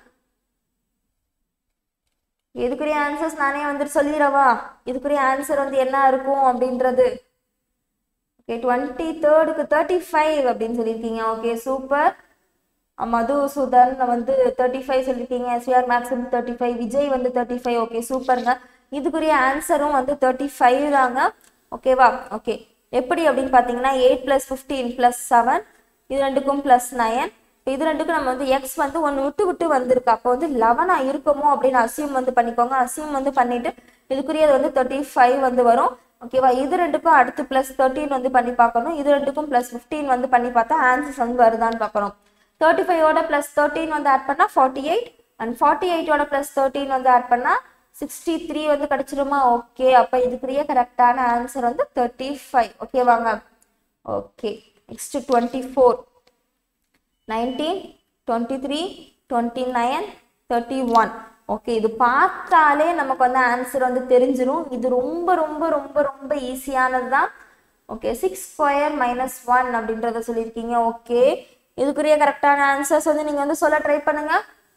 இதுக்குரிய ஆன்சர்ஸ் நானே வந்துட்டு சொல்லிடவா இதுக்குரிய ஆன்சர் வந்து என்ன இருக்கும் அப்படின்றது ஓகே டுவெண்ட்டி தேர்டுக்கு தேர்ட்டி ஃபைவ் அப்படின்னு சொல்லியிருக்கீங்க ஓகே சூப்பர் மதுசூதன் வந்து தேர்ட்டி ஃபைவ் சொல்லியிருக்கீங்க எஸ்விஆர் மேக்ஸ் வந்து தேர்ட்டி ஃபைவ் விஜய் வந்து தேர்ட்டி ஃபைவ் ஓகே சூப்பருங்க இதுக்குரிய ஆன்சரும் வந்து தேர்ட்டி ஃபைவ் தாங்க ஓகேவா ஓகே எப்படி அப்படின்னு பார்த்தீங்கன்னா eight plus fifteen plus seven இது ரெண்டுக்கும் ப்ளஸ் நயன் இது ரெண்டுக்கும் நம்ம வந்து எக்ஸ் வந்து ஒன்று விட்டு விட்டு வந்திருக்கு அப்போ வந்து லெவனாக இருக்குமோ அப்படின்னு அசியூம் வந்து பண்ணிக்கோங்க அசியூம் வந்து பண்ணிட்டு இதுக்குரியது வந்து தேர்ட்டி ஃபைவ் வந்து வரும் ஓகேவா இது ரெண்டுக்கும் அடுத்து ப்ளஸ் தேர்ட்டின் வந்து பண்ணி பார்க்கணும் இது ரெண்டுக்கும் ப்ளஸ் ஃபிஃப்டீன் வந்து பண்ணி பார்த்தா ஆன்சர்ஸ் வந்து வருதான்னு பார்க்கணும் தேர்ட்டி ஃபைவோட ப்ளஸ் தேர்ட்டின் வந்து ஆட் பண்ணால் ஃபார்ட்டி எயிட் அண்ட் ஃபார்ட்டி எயிட்டோட ப்ளஸ் தேர்ட்டின் வந்து ஆட் பண்ணால் சிக்ஸ்டி த்ரீ வந்து கிடச்சிருமா ஓகே அப்போ இதுக்குரிய கரெக்டான ஆன்சர் வந்து தேர்ட்டி ஃபைவ் ஓகேவாங்க okay next twenty four nineteen twenty three twenty nine thirty one okay இது பார்த்தாலே நமக்கு வந்து ஆன்சர் வந்து தெரிஞ்சிரும் இது ரொம்ப ரொம்ப ரொம்ப ரொம்ப ஈஸியானது தான் okay six square minus one அப்படின்றத சொல்லியிருக்கீங்க ஓகே இதுக்குரிய கரெக்டான ஆன்சர்ஸ் வந்து நீங்கள் வந்து சொல்ல ட்ரை பண்ணுங்க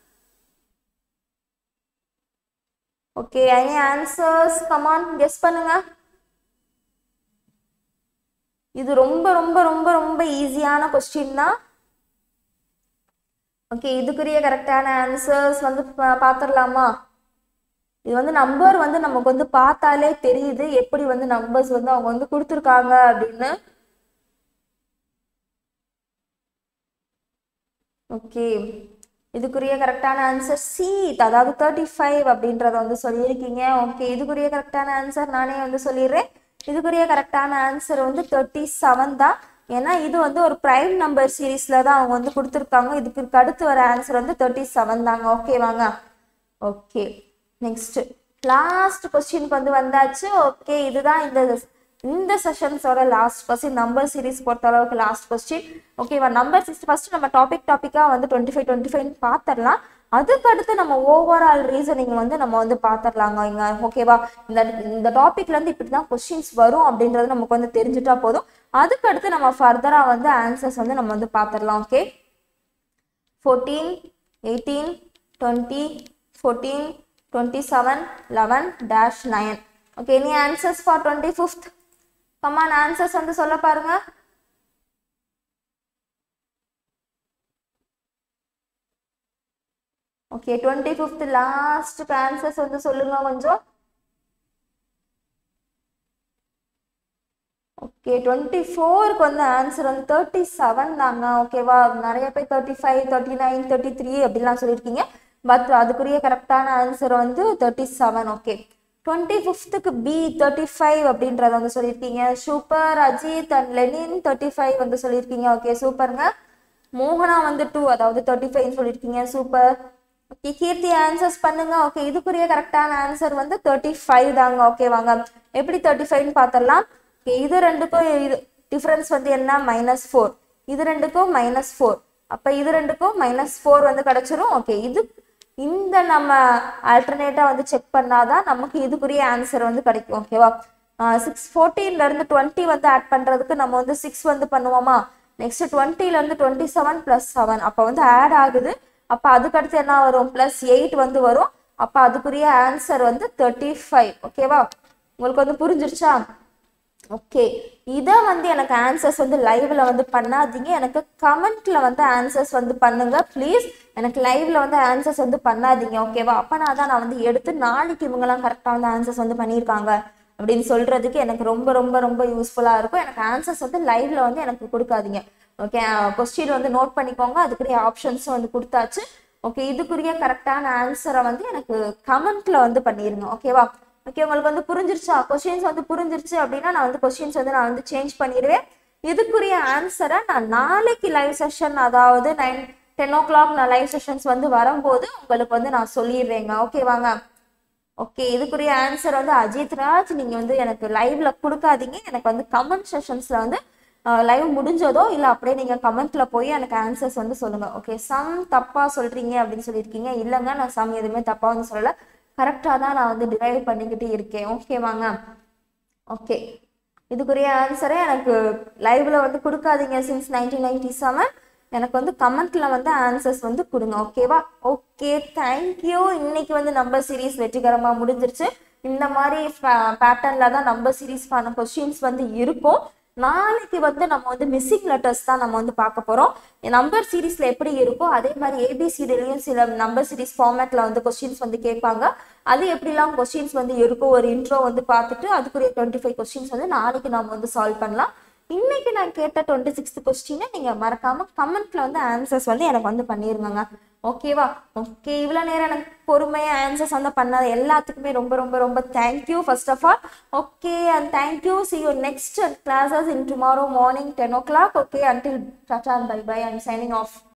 okay any answers come on guess பண்ணுங்க இது ரொம்ப ரொம்ப ரொம்ப ரொம்ப ஈஸியான கொஸ்டின் தான் ஓகே இதுக்குரிய கரெக்டான ஆன்சர்ஸ் வந்து பா- பார்த்துடலாமா இது வந்து நம்பர் வந்து நமக்கு வந்து பார்த்தாலே தெரியுது எப்படி வந்து நம்பர்ஸ் வந்து அவங்க வந்து கொடுத்துருக்காங்க அப்படின்னு ஓகே இதுக்குரிய கரெக்டான ஆன்சர் சி அதாவது தேர்ட்டி ஃபைவ் அப்படின்றத வந்து சொல்லியிருக்கீங்க ஓகே இதுக்குரிய கரெக்டான ஆன்சர் நானே வந்து சொல்லிடுறேன் இதுக்குரிய கரெக்டான ஆன்சர் வந்து தேர்ட்டி செவன் தான் ஏன்னா இது வந்து ஒரு ப்ரைம் நம்பர் சீரீஸில் தான் அவங்க வந்து கொடுத்துருக்காங்க இதுக்கு அடுத்து வர ஆன்சர் வந்து தேர்ட்டி செவன் தாங்க ஓகேவாங்க ஓகே நெக்ஸ்ட் லாஸ்ட் கொஸ்டினுக்கு வந்து வந்தாச்சு ஓகே இதுதான் இந்த இந்த செஷன்ஸோட லாஸ்ட் கொஸ்டின் நம்பர் சீரிஸ் பொறுத்த அளவுக்கு லாஸ்ட் கொஸ்டின் ஓகேவா நம்பர் சிக்ஸ் ஃபர்ஸ்ட் நம்ம டாபிக் டாப்பிக்காக வந்து டுவெண்ட்டி ஃபைவ் டுவெண்ட்டி ஃபைவ் பார்த்துடலாம் அதுக்கு அடுத்து நம்ம ஓவரால் ரீசனிங் வந்து நம்ம வந்து பார்த்துடலாங்க இங்க ஓகேவா இந்த இந்த டாபிக்ல இருந்து இப்படி தான் கொஸ்டின்ஸ் வரும் அப்படின்றது நமக்கு வந்து தெரிஞ்சுட்டா போதும் அதுக்கு அடுத்து நம்ம ஃபர்தராக வந்து ஆன்சர்ஸ் வந்து நம்ம வந்து பார்த்துடலாம் okay fourteen eighteen twenty fourteen twenty seven eleven dash nine okay any answers for twenty fifth come on answers வந்து சொல்ல பாருங்க okay twenty fifth last answers வந்து சொல்லுங்க கொஞ்சம் ஓகே டுவெண்ட்டி ஃபோருக்கு வந்து ஆன்சர் வந்து தேர்ட்டி செவன் தாங்க ஓகேவா நிறைய பேர் thirty five thirty nine thirty three அப்படிலாம் சொல்லியிருக்கீங்க பட் அதுக்குரிய கரெக்டான ஆன்சர் வந்து தேர்ட்டி செவன் ஓகே டுவெண்ட்டி ஃபிஃப்த்துக்கு பி தேர்ட்டி ஃபைவ் அப்படின்றத வந்து சொல்லியிருக்கீங்க super Ajith and Lenin thirty five வந்து சொல்லியிருக்கீங்க ஓகே சூப்பருங்க மோகனா வந்து டூ அதாவது தேர்ட்டி ஃபைவ் சொல்லியிருக்கீங்க சூப்பர் ஓகே கீர்த்தி ஆன்சர்ஸ் பண்ணுங்க ஓகே இதுக்குரிய கரெக்டான ஆன்சர் வந்து தேர்ட்டி ஃபைவ் தாங்க ஓகே வாங்க எப்படி தேர்ட்டி ஃபைவ்னு பார்த்துடலாம் ஓகே இது ரெண்டுக்கும் இது டிஃப்ரென்ஸ் வந்து என்ன மைனஸ் ஃபோர் இது ரெண்டுக்கும் மைனஸ் ஃபோர் அப்போ இது ரெண்டுக்கும் மைனஸ் ஃபோர் வந்து கிடச்சிரும் ஓகே இது இந்த நம்ம ஆல்டர்னேட்டாக வந்து செக் பண்ணாதான் நமக்கு இதுக்குரிய ஆன்சர் வந்து கிடைக்கும் ஓகேவா சிக்ஸ் ஃபோர்டீன்லேருந்து டுவெண்ட்டி வந்து ஆட் பண்ணுறதுக்கு நம்ம வந்து சிக்ஸ் வந்து பண்ணுவோமா நெக்ஸ்ட் டுவெண்ட்டிலேருந்து டுவெண்ட்டி செவன் ப்ளஸ் செவன் அப்போ வந்து ஆட் ஆகுது அப்போ அதுக்கடுத்து என்ன வரும் ப்ளஸ் எயிட் வந்து வரும் அப்போ அதுக்குரிய ஆன்சர் வந்து தேர்ட்டி ஃபைவ் ஓகேவா உங்களுக்கு வந்து புரிஞ்சிருச்சா ஓகே இதை வந்து எனக்கு ஆன்சர்ஸ் வந்து லைவ்ல வந்து பண்ணாதீங்க எனக்கு கமெண்ட்ல வந்து ஆன்சர்ஸ் வந்து பண்ணுங்க ப்ளீஸ் எனக்கு லைவ்ல வந்து ஆன்சர்ஸ் வந்து பண்ணாதீங்க ஓகேவா அப்பனா தான் நான் வந்து எடுத்து நாளைக்கு இவங்கெல்லாம் கரெக்டாக வந்து ஆன்சர்ஸ் வந்து பண்ணியிருக்காங்க அப்படின்னு சொல்றதுக்கு எனக்கு ரொம்ப ரொம்ப ரொம்ப யூஸ்ஃபுல்லா இருக்கும் எனக்கு ஆன்சர்ஸ் வந்து லைவ்ல வந்து எனக்கு கொடுக்காதீங்க ஓகே கொஸ்டின் வந்து நோட் பண்ணிக்கோங்க அதுக்குரிய ஆப்ஷன்ஸும் வந்து கொடுத்தாச்சு ஓகே இதுக்குரிய கரெக்டான ஆன்சரை வந்து எனக்கு கமெண்ட்ல வந்து பண்ணிருங்க ஓகேவா ஓகே உங்களுக்கு வந்து புரிஞ்சிருச்சா கொஸ்டின்ஸ் வந்து புரிஞ்சிருச்சு அப்படின்னா நான் வந்து கொஸ்டின்ஸ் வந்து நான் வந்து சேஞ்ச் பண்ணிடுவேன் இதுக்குரிய ஆன்சரை நான் நாளைக்கு லைவ் செஷன் அதாவது நைன் டென் ஓ கிளாக் நான் லைவ் செஷன்ஸ் வந்து வரும்போது உங்களுக்கு வந்து நான் சொல்லிடுறேங்க ஓகேவாங்க ஓகே இதுக்குரிய ஆன்சர் வந்து அஜித் ராஜ் நீங்க வந்து எனக்கு லைவ்ல கொடுக்காதீங்க எனக்கு வந்து கமெண்ட் செஷன்ஸ்ல வந்து லைவ் முடிஞ்சதோ இல்லை அப்படியே நீங்க கமெண்ட்ல போய் எனக்கு ஆன்சர்ஸ் வந்து சொல்லுங்க ஓகே சம் தப்பா சொல்றீங்க அப்படின்னு சொல்லியிருக்கீங்க இல்லைங்க நான் சம் எதுவுமே தப்பா வந்து சொல்லல கரெக்டாக தான் நான் வந்து டிரைவ் பண்ணிக்கிட்டு இருக்கேன் ஓகேவாங்க ஓகே இதுக்குரிய ஆன்சரே எனக்கு லைவ்ல வந்து கொடுக்காதீங்க சின்ஸ் நைன்டீன் நைன்டி செவன் எனக்கு வந்து கமெண்ட்ல வந்து ஆன்சர்ஸ் வந்து கொடுங்க ஓகேவா ஓகே தேங்க்யூ இன்னைக்கு வந்து நம்பர் சீரீஸ் வெற்றிகரமாக முடிஞ்சிருச்சு இந்த மாதிரி பேட்டர்ன்ல தான் நம்பர் சீரீஸ்க்கான கொஸ்டின்ஸ் வந்து இருக்கும் நாளைக்கு வந்து நம்ம வந்து மிஸ்ஸிங் லெட்டர்ஸ் தான் நம்ம வந்து பார்க்க போறோம் நம்பர் சீரீஸ்ல எப்படி இருக்கோ அதே மாதிரி ஏபிசிடிலையும் சில நம்பர் சீரீஸ் ஃபார்மேட்ல வந்து கொஸ்டின்ஸ் வந்து கேட்பாங்க அது எப்படிலாம் கொஸ்டின்ஸ் வந்து இருக்கும் ஒரு இன்ட்ரோ வந்து பார்த்துட்டு அதுக்குரிய டுவெண்ட்டி ஃபைவ் கொஸ்டின்ஸ் வந்து நாளைக்கு நம்ம வந்து சால்வ் பண்ணலாம் இன்னைக்கு நான் கேட்ட டுவெண்ட்டி சிக்ஸ்த் கொஸ்டினை நீங்க மறக்காம கமெண்ட்ல வந்து ஆன்சர்ஸ் வந்து எனக்கு வந்து பண்ணிருங்க ஓகேவா ஓகே இவ்வளோ நேரம் எனக்கு பொறுமையா ஆன்சர்ஸ் வந்து பண்ணாத எல்லாத்துக்குமே ரொம்ப ரொம்ப ரொம்ப thank you first of all okay and thank you see you next classes in tomorrow morning ten o'clock okay until டாட்டா bye bye I'm signing of